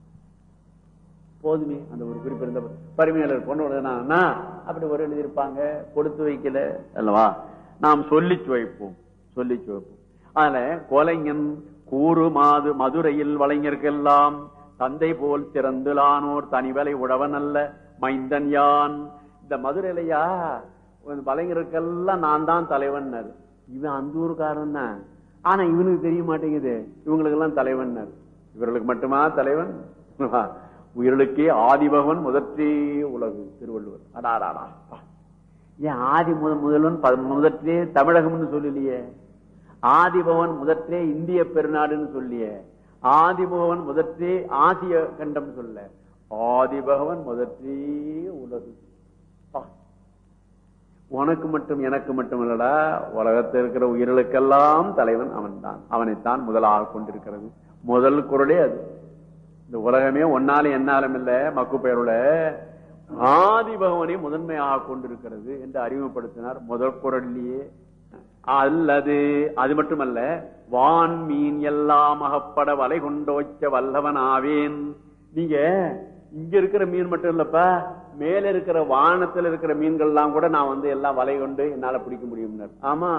போதுமே அந்த ஒரு குறிப்பு இருந்த பரிமையாளர் கொண்டு வந்ததுனா அப்படி ஒரு எழுதியிருப்பாங்க கொடுத்து வைக்கல அல்லவா நாம் சொல்லி சுவைப்போம் சொல்லி சுவைப்போம் அதுல கொலைஞன் கூறு மாது மதுரையில் வலைஞர்க்கெல்லாம் தந்தை போல் திறந்துலானோர் தனிவலை உழவன் அல்ல மைந்தன் யான் இந்த மதுரையிலையா வலைஞருக்கெல்லாம் நான் தான் தலைவன் இவன் அந்த ஊருக்காரன் தான் ஆனா இவனுக்கு தெரிய மாட்டேங்குது இவங்களுக்கு எல்லாம் தலைவன் இவர்களுக்கு மட்டுமா தலைவன் உயிர்களுக்கே ஆதிபகவன் முதற்றே உலகு திருவள்ளுவர் அடாராடா ஏன் ஆதி முத முதல்வன் ப- முதற்றே தமிழகம்னு சொல்லலையே ஆதிபவன் முதற்றே இந்திய பெருநாடுன்னு சொல்லியே ஆதிபவன் முதற்றே ஆசிய கண்டம் சொல்ல ஆதிபகவன் முதற்றே உலகு பா. உனக்கு மட்டும் எனக்கு மட்டும் இல்லடா உலகத்தில் இருக்கிற உயிர்களுக்கெல்லாம் தலைவன் அவன்தான் அவனைத்தான் முதலாக கொண்டிருக்கிறது முதல் குரலே அது இந்த உலகமே ஒன்னாலும் என்னாலும் இல்ல மக்கு பெயருல ஆதி பகவனை முதன்மையாக கொண்டிருக்கிறது என்று அறிமுகப்படுத்தினார் முதல் குரல்லையே அல்லது அது மட்டுமல்ல வான் மீன் எல்லாம் அகப்பட வலை கொண்டோச்ச வல்லவன் ஆவேன் நீங்க இங்க இருக்கிற மீன் மட்டும் இல்லப்பா மேல இருக்கிற வானத்துல இருக்கிற மீன்கள் எல்லாம் கூட நான் வந்து எல்லாம் வலை கொண்டு என்னால பிடிக்க முடியும் ஆமா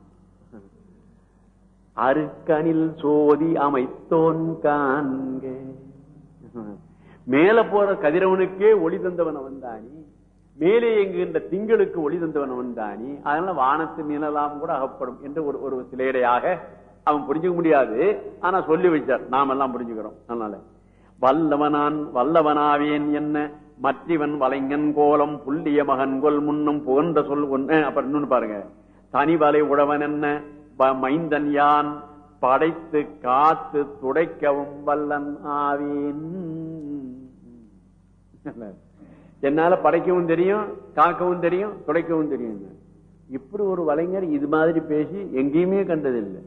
அருக்கனில் சோதி அமைத்தோன் காண்க மேல போற கதிரவனுக்கே ஒளி தந்தவன் அவன் தானி மேலே எங்குகின்ற திங்களுக்கு ஒளி தந்தவன் அவன் தானி அதனால வானத்து மீனெல்லாம் கூட அகப்படும் என்று ஒரு ஒரு சிலையடையாக அவன் புரிஞ்சுக்க முடியாது ஆனா சொல்லி வச்சார் நாம எல்லாம் புரிஞ்சுக்கிறோம் அதனால வல்லவனான் வல்லவனாவேன் என்ன மற்றிவன் வலைங்கன் கோலம் புள்ளிய மகன் கொல் முன்னும் புகழ்ந்த சொல் ஒண்ணு அப்புறம் இன்னொன்னு பாருங்க தனி வலை உழவன் என்ன ப- மைந்தன் யான் படைத்து காத்து துடைக்கவும் வல்லன் ஆவேன் என்னால படைக்கவும் தெரியும் காக்கவும் தெரியும் துடைக்கவும் தெரியும் இப்படி ஒரு வலைஞர் இது மாதிரி பேசி எங்கேயுமே கண்டதில்லை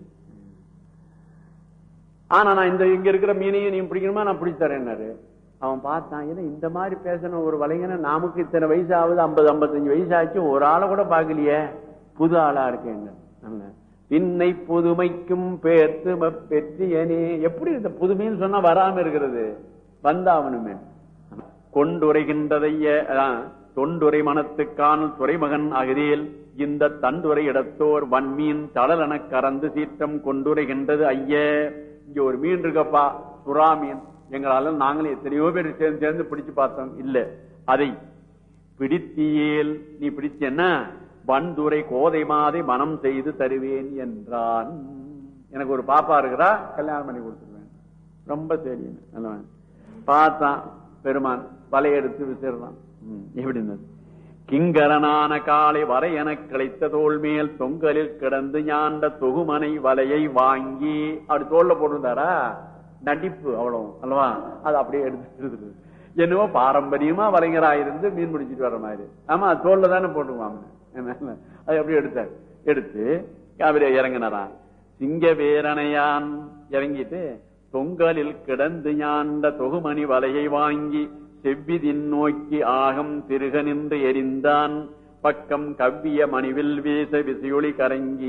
ஆனா நான் இந்த இங்க இருக்கிற மீனையும் நீ பிடிக்கணுமா நான் பிடிச்சு தரேன்னாரு அவன் பார்த்தான் ஏன்னா இந்த மாதிரி பேசின ஒரு வலைஞனை நமக்கு இத்தனை வயசு ஆகுது ஐம்பது ஐம்பத்தஞ்சு வயசு ஆச்சு ஒரு ஆளை கூட பார்க்கலையே புது ஆளா இருக்கேன் பின்னை புதுமைக்கும் பேர்த்து பெற்றியனே எப்படி இந்த புதுமைன்னு சொன்னா வராம இருக்கிறது வந்தாவனுமே கொண்டுரைகின்றதைய அதான், தொண்டுரை மனத்துக்கான துறைமகன் அகதியில் இந்த தண்டுரை இடத்தோர் வன்மீன் தளலென கறந்து சீற்றம் கொண்டுரைகின்றது ஐய இங்க ஒரு மீன் இருக்கப்பா சுறா மீன் எங்களால நாங்களும் எத்தனையோ பேர் சேர்ந்து சேர்ந்து பிடிச்சு பார்த்தோம் இல்ல அதை பிடித்தியேல் நீ பிடிச்சேன்னா வன்துரை கோதை மாதை மனம் செய்து தருவேன் என்றான் எனக்கு ஒரு பாப்பா இருக்கிறா கல்யாணம் பண்ணி கொடுத்துருவேன் ரொம்ப தெரியும் நல்லவன் பார்த்தான் பெருமான் வலையெடுத்து விசிறான் எப்படின்னு கிங்கரனான காலை வரை எனக் கிடைத்த தோல் மேல் தொங்கலில் கிடந்து ஞாண்ட தொகுமனை வலையை வாங்கி அப்படி தோல்ல போட்டிருந்தாரா நடிப்பு அவ்வளவு அல்லவா அது அப்படியே எடுத்து என்னவோ பாரம்பரியமா வலைஞரா இருந்து மீன் பிடிச்சிட்டு வர்ற மாதிரி ஆமா தோல்ல தானே போட்டுவாங்க அது அப்படியே எடுத்தார் எடுத்து அவரே இறங்கினாரா சிங்க வேரணையான் இறங்கிட்டு தொங்கலில் கிடந்து ஞாண்ட தொகுமணி வலையை வாங்கி செவ்விதின் நோக்கி ஆகம் திருக நின்று எரிந்தான் பக்கம் கவ்விய மணிவில் வீச விசையொளி கரங்கி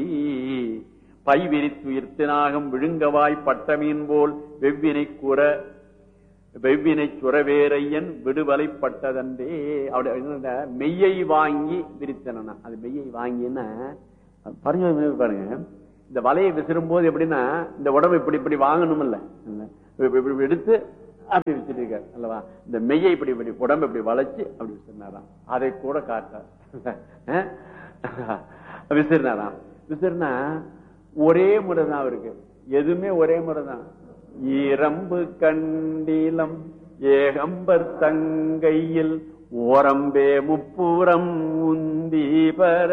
பை விரித்துயிர்த்தினாகம் விழுங்கவாய் பட்டமீன் போல் வெவ்வினை கூற வெவ்வினை சுரவேரையன் விடுவலைப்பட்டதன்றே அப்படி என்னன்னா, மெய்யை வாங்கி விரித்தனா அது மெய்யை வாங்கின்னா பாருங்க பாருங்க இந்த வலையை விசிறும் போது எப்படின்னா இந்த உடம்பு இப்படி இப்படி வாங்கணும் இல்ல இப்படி இப்படி எடுத்து அப்படி வச்சுட்டு இருக்காரு அல்லவா இந்த மெய்யை இப்படி இப்படி உடம்பு இப்படி வளைச்சு அப்படி விசிறினாராம் அதை கூட காட்டார் விசிறினாராம் விசிறினா ஒரே முறை தான் அவருக்கு எதுவுமே ஒரே முறை தான் ஈரம்பு கண்டிலம் ஏகம்பர் தங்கையில் ஓரம்பே முப்புறம் உந்தி பர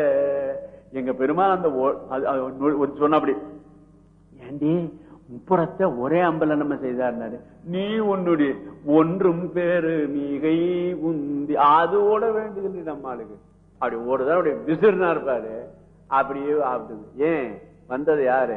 எங்க பெருமாள் அந்த ஓ- அது- அது ஒண்ணு- ஒரு சொன்ன அப்படி ஏண்டி முப்புறத்தை ஒரே அம்பல நம்ம செய்தாருனாரு நீ உன்னுடைய ஒன்றும் பேரு மிகை உந்தி அதோட வேண்டியதில்லை நம்ம ஆளுக்கு அப்படி ஓடுதான் அப்படி விசிறுனா இருப்பாரு அப்படியே ஆகுது ஏன் வந்தது யாரு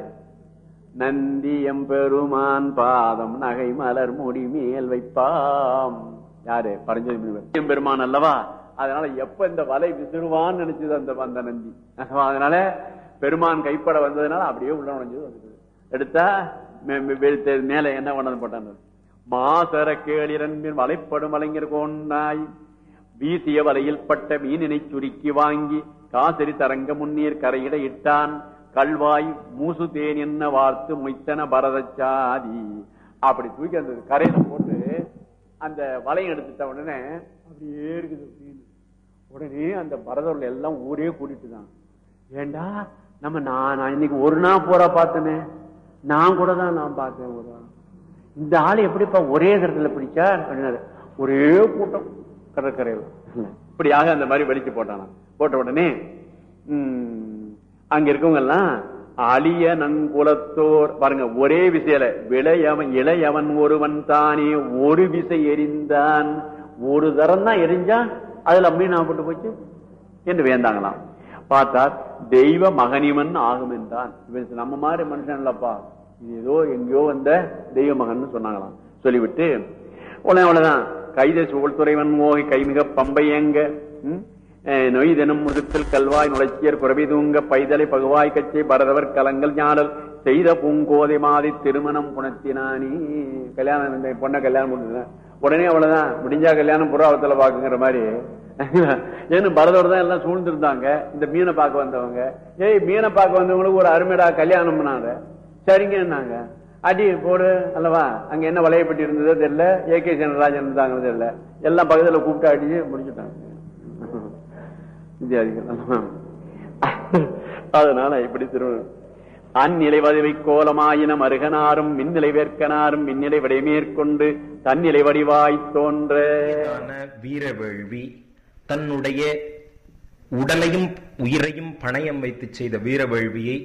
நந்தி எம்பெருமான் பாதம் நகை மலர் முடி மேல் வைப்பாம் யாரு பரஞ்சோதி பெருமான் அல்லவா அதனால எப்ப இந்த வலை விசிறுவான்னு நினைச்சது அந்த அந்த நந்தி அதனால பெருமான் கைப்பட வந்ததுனால அப்படியே உள்ள நுழைஞ்சது வந்துட்டு எடுத்தா மே- மே- வெளுத்த- மேல என்ன பண்ணது போட்டான் மாசர கேளிரன் வலைப்படும் வலைஞர் கொண்டாய் வீசிய வலையில் பட்ட மீனினை சுருக்கி வாங்கி காசரி தரங்க முன்னீர் கரையிட இட்டான் கல்வாய் மூசு தேன் என்ன வார்த்து மொய்த்தன பரதச்சாதி அப்படி தூக்கி அந்த கரையில போட்டு அந்த வலையை எடுத்துட்ட உடனே அப்படியே இருக்குது மீன். உடனே அந்த பரதவர்கள் எல்லாம் ஊரே கூட்டிட்டு தான் ஏண்டா நம்ம நான் நான் இன்னைக்கு ஒரு நாள் பூரா பார்த்தனே நான் கூட தான் நான் பார்த்தேன் ஒரு நாள். இந்த ஆள் எப்படிப்பா ஒரே இடத்துல பிடிச்சார் அப்படின்னாரு ஒரே கூட்டம் கடற்கரையில் இப்படியாக அந்த மாதிரி வெளிச்சு போட்டானா போட்ட உடனே உம், அங்க இருக்கவங்க எல்லாம் அழிய நன்குலத்தோர் பாருங்க ஒரே விசையில விளையவன் இளையவன் ஒருவன் தானே ஒரு விசை எரிந்தான் ஒரு தரம் தான் எரிஞ்சா அதுல மீனா போட்டு போச்சு என்று வேந்தாங்களாம் பார்த்தார் தெய்வ மகனிவன் ஆகும் என்றான் இவன் நம்ம மாதிரி மனுஷன் இல்லப்பா இது ஏதோ எங்கேயோ வந்த தெய்வ மகன் சொன்னாங்களாம் சொல்லிவிட்டு உடனே அவ்வளவுதான் கைத சூழ்துறைவன் மோகி கைமிக பம்பையங்க ம்? அஹ் நொய்தெனும் முதுத்தில் கல்வாய் நுழைச்சியர் குறவி தூங்க பைதலை பகுவாய் கச்சை பரதவர் கலங்கள் ஞாடல் செய்த பூங்கோதை மாதிரி திருமணம் குணத்தினானி கல்யாணம் இந்த பொண்ணை கல்யாணம் பண்ணுங்க உடனே அவ்வளவுதான் முடிஞ்சா கல்யாணம் புறாவத்துல பாக்குங்கிற மாதிரி ஏன்னு பரதோட தான் எல்லாம் சூழ்ந்திருந்தாங்க இந்த மீனை பார்க்க வந்தவங்க ஏய் மீனை பார்க்க வந்தவங்களுக்கு ஒரு அருமைடா கல்யாணம் பண்ணாங்க சரிங்கன்னாங்க அடி போடு அல்லவா அங்க என்ன வளையப்பட்டி இருந்ததோ தெரியல ஏ கே சந்திரராஜன் இருந்தாங்க தெரியல எல்லாம் பக்கத்துல கூப்பிட்டு அடிச்சு முடிச்சுட்டாங்க வித்தியாதிகள் அதனால இப்படி திரு அந்நிலை வடிவை கோலமாயினம் அருகனாரும் மின்னிலை வேர்க்கனாரும் மின்னிலை விடை மேற்கொண்டு தன்னிலை வடிவாய் தோன்ற ஆன வீரவேள்வி தன்னுடைய உடலையும் உயிரையும் பணயம் வைத்து செய்த வீரவேள்வியை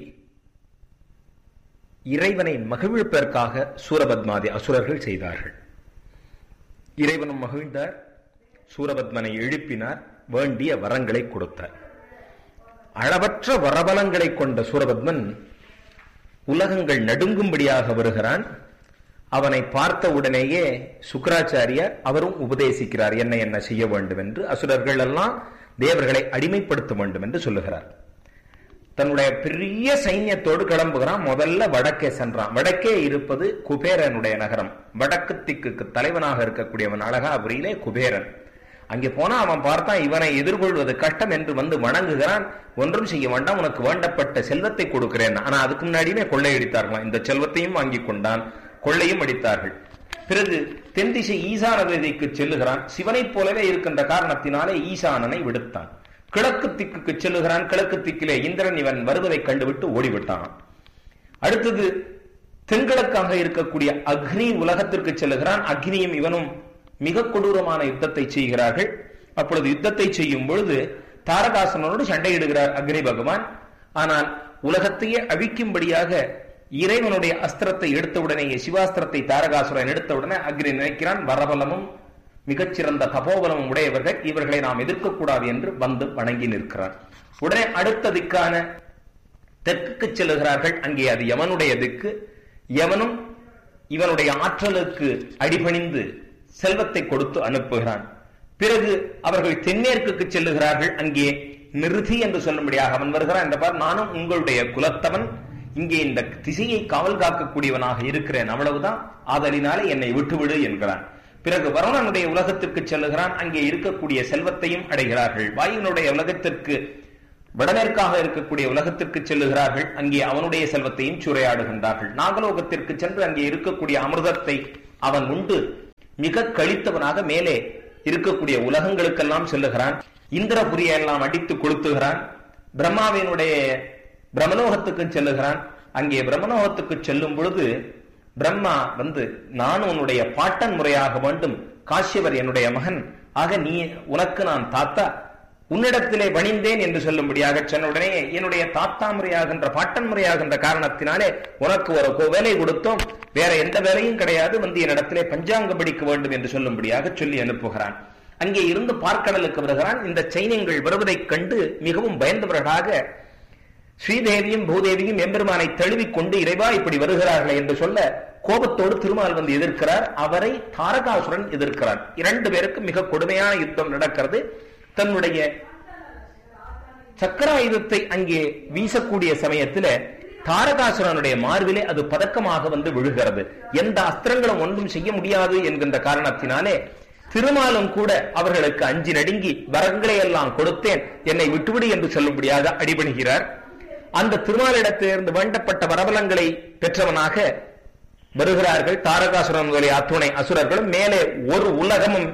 இறைவனை மகிழ்ப்பதற்காக சூரபத்மாதி அசுரர்கள் செய்தார்கள் இறைவனும் மகிழ்ந்தார் சூரபத்மனை எழுப்பினார் வேண்டிய வரங்களை கொடுத்தார் அளவற்ற வரபலங்களை கொண்ட சூரபத்மன் உலகங்கள் நடுங்கும்படியாக வருகிறான் அவனை பார்த்த உடனேயே சுக்கராச்சாரியார் அவரும் உபதேசிக்கிறார் என்ன என்ன செய்ய வேண்டும் என்று அசுரர்கள் எல்லாம் தேவர்களை அடிமைப்படுத்த வேண்டும் என்று சொல்லுகிறார் தன்னுடைய பெரிய சைன்யத்தோடு கிளம்புகிறான் முதல்ல வடக்கே சென்றான் வடக்கே இருப்பது குபேரனுடைய நகரம் வடக்கு திக்குக்கு தலைவனாக இருக்கக்கூடியவன் அழகாபுரியிலே குபேரன் அங்கே போனா அவன் பார்த்தான் இவனை எதிர்கொள்வது கஷ்டம் என்று வந்து வணங்குகிறான் ஒன்றும் செய்ய வேண்டாம் உனக்கு வேண்டப்பட்ட செல்வத்தை கொடுக்கிறேன் ஆனா அதுக்கு முன்னாடியுமே கொள்ளையடித்தார்களாம் இந்த செல்வத்தையும் வாங்கி கொண்டான் கொள்ளையும் அடித்தார்கள் பிறகு தென் திசை ஈசான வேதிக்கு செல்லுகிறான் சிவனைப் போலவே இருக்கின்ற காரணத்தினாலே ஈசானனை விடுத்தான் கிழக்கு திக்குக்கு செல்லுகிறான் கிழக்கு திக்கிலே இந்திரன் இவன் வருவதை கண்டுவிட்டு ஓடிவிட்டான் அடுத்தது தென்கிழக்காக இருக்கக்கூடிய அக்னி உலகத்திற்கு செல்லுகிறான் அக்னியும் இவனும் மிக கொடூரமான யுத்தத்தை செய்கிறார்கள் அப்பொழுது யுத்தத்தை செய்யும் பொழுது தாரகாசனோடு சண்டையிடுகிறார் அக்னி பகவான் ஆனால் உலகத்தையே அழிக்கும்படியாக இறைவனுடைய அஸ்திரத்தை எடுத்தவுடனேயே சிவாஸ்திரத்தை தாரகாசுரன் எடுத்தவுடனே அக்னி நினைக்கிறான் வரபலமும் மிகச்சிறந்த தபோபலமும் உடையவர்கள் இவர்களை நாம் எதிர்க்கக்கூடாது என்று வந்து வணங்கி நிற்கிறார் உடனே அடுத்த திக்கான தெற்குக்கு செல்லுகிறார்கள் அங்கே அது யமனுடைய திக்கு யவனும் இவனுடைய ஆற்றலுக்கு அடிபணிந்து செல்வத்தை கொடுத்து அனுப்புகிறான் பிறகு அவர்கள் தென்மேற்குக்கு செல்லுகிறார்கள் அங்கே நிறுதி என்று சொல்லும்படியாக அவன் வருகிறான் என்ற பார் நானும் உங்களுடைய குலத்தவன் இங்கே இந்த திசையை காவல் காக்கக்கூடியவனாக இருக்கிறேன் அவ்வளவுதான் ஆதலினாலே என்னை விட்டுவிடு என்கிறான் பிறகு வருணனுடைய உலகத்திற்கு செல்லுகிறான் அங்கே இருக்கக்கூடிய செல்வத்தையும் அடைகிறார்கள் வாயுனுடைய உலகத்திற்கு வடமேற்காக இருக்கக்கூடிய உலகத்திற்கு செல்லுகிறார்கள் அங்கே அவனுடைய செல்வத்தையும் சூறையாடுகின்றார்கள் நாகலோகத்திற்கு சென்று அங்கே இருக்கக்கூடிய அமிர்தத்தை அவன் உண்டு மிக கழித்தவனாக மேலே இருக்கக்கூடிய உலகங்களுக்கெல்லாம் செல்லுகிறான் இந்திரபுரியை எல்லாம் அடித்து கொளுத்துகிறான் பிரம்மாவினுடைய பிரம்மலோகத்துக்கு செல்லுகிறான் அங்கே பிரம்மலோகத்துக்கு செல்லும் பொழுது பிரம்மா வந்து நான் உன்னுடைய பாட்டன் முறையாக வேண்டும் காஷ்யவர் என்னுடைய மகன் ஆக நீ உனக்கு நான் தாத்தா உன்னிடத்திலே பணிந்தேன் என்று சொல்லும்படியாக சொன்ன உடனே என்னுடைய தாத்தா முறையாகின்ற பாட்டன் முறையாகின்ற காரணத்தினாலே உனக்கு ஒரு கோ- வேலை கொடுத்தோம் வேற எந்த வேலையும் கிடையாது வந்து என்னிடத்திலே பஞ்சாங்கம் படிக்க வேண்டும் என்று சொல்லும்படியாக சொல்லி அனுப்புகிறான் அங்கே இருந்து பார்க்கடலுக்கு வருகிறான் இந்த சைனியங்கள் வருவதைக் கண்டு மிகவும் பயந்தவர்களாக ஸ்ரீதேவியும் பூதேவியும் எம்பெருமானை தழுவிக் கொண்டு இறைவா இப்படி வருகிறார்களே என்று சொல்ல கோபத்தோடு திருமால் வந்து எதிர்க்கிறார் அவரை தாரகாசுரன் எதிர்க்கிறார் இரண்டு பேருக்கும் மிக கொடுமையான யுத்தம் நடக்கிறது தன்னுடைய சக்கராயுதத்தை அங்கே வீசக்கூடிய சமயத்துல தாரகாசுரனுடைய மார்பிலே அது பதக்கமாக வந்து விழுகிறது எந்த அஸ்திரங்களும் ஒன்றும் செய்ய முடியாது என்கின்ற காரணத்தினாலே திருமாலும் கூட அவர்களுக்கு அஞ்சி நடுங்கி வரங்களை எல்லாம் கொடுத்தேன் என்னை விட்டுவிடு என்று சொல்லும்படியாக அடிபணிகிறார் அந்த திருமாலிடத்திலிருந்து வேண்டப்பட்ட வரபலங்களை பெற்றவனாக வருகிறார்கள் தாரகாசுரன் முதலிய அத்துணை அசுரர்களும் மேலே ஒரு உலகமும்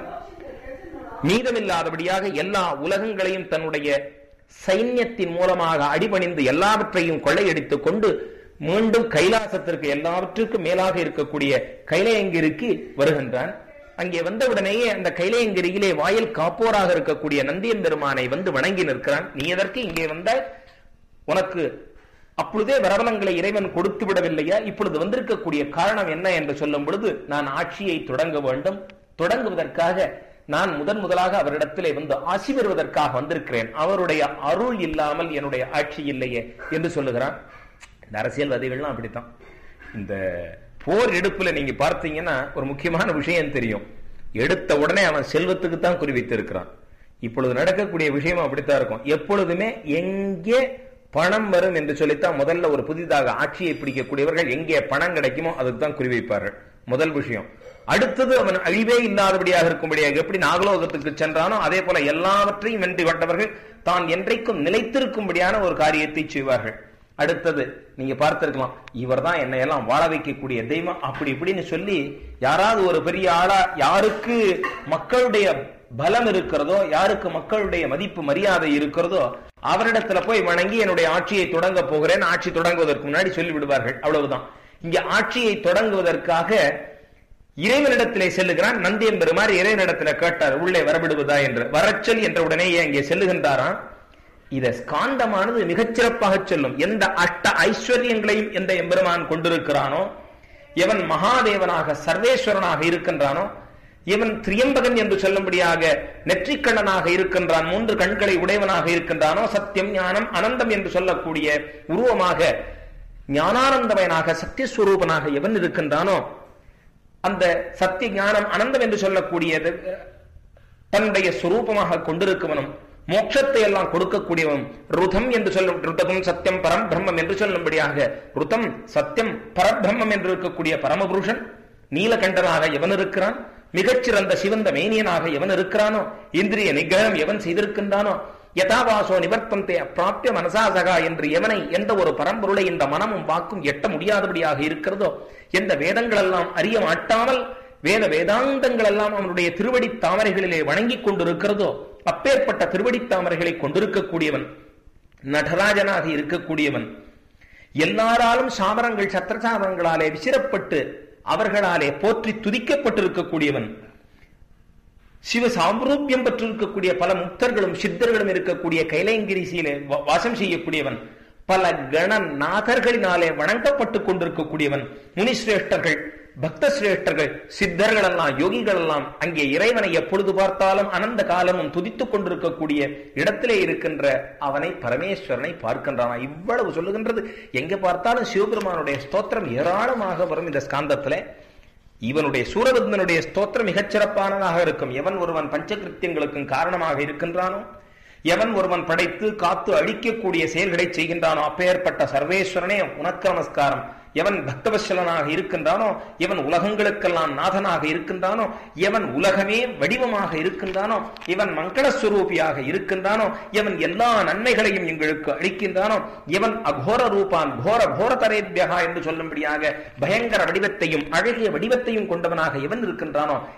மீதமில்லாதபடியாக எல்லா உலகங்களையும் தன்னுடைய சைன்யத்தின் மூலமாக அடிபணிந்து எல்லாவற்றையும் கொள்ளையடித்துக் கொண்டு மீண்டும் கைலாசத்திற்கு எல்லாவற்றுக்கும் மேலாக இருக்கக்கூடிய கைலையங்கிரிக்கு வருகின்றான் அங்கே வந்தவுடனேயே அந்த கைலையங்கிரியிலே வாயில் காப்போராக இருக்கக்கூடிய நந்தியன் பெருமானை வந்து வணங்கி நிற்கிறான் நீ எதற்கு இங்கே வந்தாய் உனக்கு அப்பொழுதே வரவலங்களை இறைவன் கொடுத்து விடவில்லையா இப்பொழுது வந்திருக்கக்கூடிய காரணம் என்ன என்று சொல்லும் பொழுது நான் ஆட்சியை தொடங்க வேண்டும் தொடங்குவதற்காக நான் முதன் முதலாக அவரிடத்திலே வந்து ஆசி பெறுவதற்காக வந்திருக்கிறேன் அவருடைய அருள் இல்லாமல் என்னுடைய ஆட்சி இல்லையே என்று சொல்லுகிறான் இந்த அரசியல்வாதிகள்லாம் அப்படித்தான் இந்த போர் எடுப்புல நீங்க பார்த்தீங்கன்னா ஒரு முக்கியமான விஷயம் தெரியும் எடுத்த உடனே அவன் செல்வத்துக்கு தான் குறிவித்து இருக்கிறான் இப்பொழுது நடக்கக்கூடிய விஷயம் அப்படித்தான் இருக்கும் எப்பொழுதுமே எங்கே பணம் வரும் என்று சொல்லித்தான் முதல்ல ஒரு புதிதாக ஆட்சியை பிடிக்கக்கூடியவர்கள் எங்கே பணம் கிடைக்குமோ அதுக்கு தான் குறிவைப்பார்கள் முதல் விஷயம் அடுத்தது அவன் அழிவே இல்லாதபடியாக இருக்கும்படியாக எப்படி நாகலோகத்துக்கு சென்றானோ அதே போல எல்லாவற்றையும் வென்று கொண்டவர்கள் தான் என்றைக்கும் நிலைத்திருக்கும்படியான ஒரு காரியத்தை செய்வார்கள் அடுத்தது நீங்க பார்த்திருக்கலாம் இவர் தான் என்னை எல்லாம் வாழ வைக்கக்கூடிய தெய்வம் அப்படி இப்படின்னு சொல்லி யாராவது ஒரு பெரிய ஆளா யாருக்கு மக்களுடைய பலம் இருக்கிறதோ யாருக்கு மக்களுடைய மதிப்பு மரியாதை இருக்கிறதோ அவரிடத்துல போய் வணங்கி என்னுடைய ஆட்சியை தொடங்க போகிறேன் ஆட்சி தொடங்குவதற்கு முன்னாடி சொல்லி விடுவார்கள் அவ்வளவுதான் இங்க ஆட்சியை தொடங்குவதற்காக இறைவனிடத்திலே செல்லுகிறான் நந்தியம் பெருமாறு இறைவனிடத்துல கேட்டார் உள்ளே வரவிடுவதா என்று வரச்சொல் என்ற உடனேயே அங்கே செல்லுகின்றாராம் இத ஸ்காந்தமானது மிகச்சிறப்பாக சொல்லும் எந்த அஷ்ட ஐஸ்வர்யங்களையும் எந்த எம்பெருமான் கொண்டிருக்கிறானோ எவன் மகாதேவனாக சர்வேஸ்வரனாக இருக்கின்றானோ இவன் திரியம்பகன் என்று சொல்லும்படியாக நெற்றிக்கண்ணனாக இருக்கின்றான் மூன்று கண்களை உடையவனாக இருக்கின்றானோ சத்தியம் ஞானம் அனந்தம் என்று சொல்லக்கூடிய உருவமாக ஞானானந்தமயனாக சத்தியஸ்வரூபனாக எவன் இருக்கின்றானோ அந்த சத்திய ஞானம் அனந்தம் என்று சொல்லக்கூடியது தன்னுடைய சுரூபமாக கொண்டிருக்கவனும் மோட்சத்தை எல்லாம் கொடுக்கக்கூடியவன் ருதம் என்று சொல்லும் ருதகம் சத்தியம் பரம் பிரம்மம் என்று சொல்லும்படியாக ருதம் சத்தியம் பரபிரம்மம் என்று இருக்கக்கூடிய பரமபுருஷன் நீலகண்டனாக எவன் இருக்கிறான் மிகச்சிறந்த சிவந்த மேனியனாக எவன் இருக்கிறானோ இந்திரிய நிகிரகம் எவன் செய்திருக்கின்றானோ யதாவாசோ நிவர்த்தந்தே அப்பிராப்திய மனசாசகா என்று எவனை எந்த ஒரு பரம்பொருளை இந்த மனமும் வாக்கும் எட்ட முடியாதபடியாக இருக்கிறதோ எந்த வேதங்கள் எல்லாம் அறிய மாட்டாமல் வேத வேதாந்தங்கள் எல்லாம் அவனுடைய திருவடி தாமரைகளிலே வணங்கிக் கொண்டிருக்கிறதோ அப்பேற்பட்ட திருவடி தாமரைகளை கொண்டிருக்கக்கூடியவன் நடராஜனாக இருக்கக்கூடியவன் எல்லாராலும் சாமரங்கள் சத்திரசாமரங்களாலே விசிறப்பட்டு அவர்களாலே போற்றி துதிக்கப்பட்டிருக்கக்கூடியவன் சிவ சாம்ரூபியம் பெற்றிருக்கக்கூடிய பல முக்தர்களும் சித்தர்களும் இருக்கக்கூடிய கைலைங்கிரிசியிலே வா- வாசம் செய்யக்கூடியவன் பல கணநாதர்களினாலே வணங்கப்பட்டுக் கொண்டிருக்கக்கூடியவன் முனிசிரேஷ்டர்கள் பக்த சிரேஷ்டர்கள் சித்தர்கள் எல்லாம் யோகிகள் எல்லாம் அங்கே இறைவனை எப்பொழுது பார்த்தாலும் அனந்த காலமும் துதித்துக் கொண்டிருக்கக்கூடிய இடத்திலே இருக்கின்ற அவனை பரமேஸ்வரனை பார்க்கின்றானா இவ்வளவு சொல்லுகின்றது எங்க பார்த்தாலும் சிவபெருமானுடைய ஸ்தோத்திரம் ஏராளமாக வரும் இந்த ஸ்காந்தத்திலே இவனுடைய சூரபத்மனுடைய ஸ்தோத்திரம் மிகச் சிறப்பானதாக இருக்கும் எவன் ஒருவன் பஞ்சகிருத்தியங்களுக்கும் காரணமாக இருக்கின்றானோ எவன் ஒருவன் படைத்து காத்து அழிக்கக்கூடிய செயல்களை செய்கின்றானோ அப்பேற்பட்ட சர்வேஸ்வரனே உனக்கு நமஸ்காரம் எவன் பக்தவசலனாக இருக்கின்றானோ எவன் உலகங்களுக்கெல்லாம் நாதனாக இருக்கின்றானோ எவன் உலகமே வடிவமாக இருக்கின்றானோ இவன் மங்களஸ்வரூபியாக இருக்கின்றானோ எவன் எல்லா நன்மைகளையும் எங்களுக்கு அளிக்கின்றானோ எவன் அகோர ரூபான் கோர கோர தரேபியகா என்று சொல்லும்படியாக பயங்கர வடிவத்தையும் அழகிய வடிவத்தையும் கொண்டவனாக எவன் இருக்கின்றானோ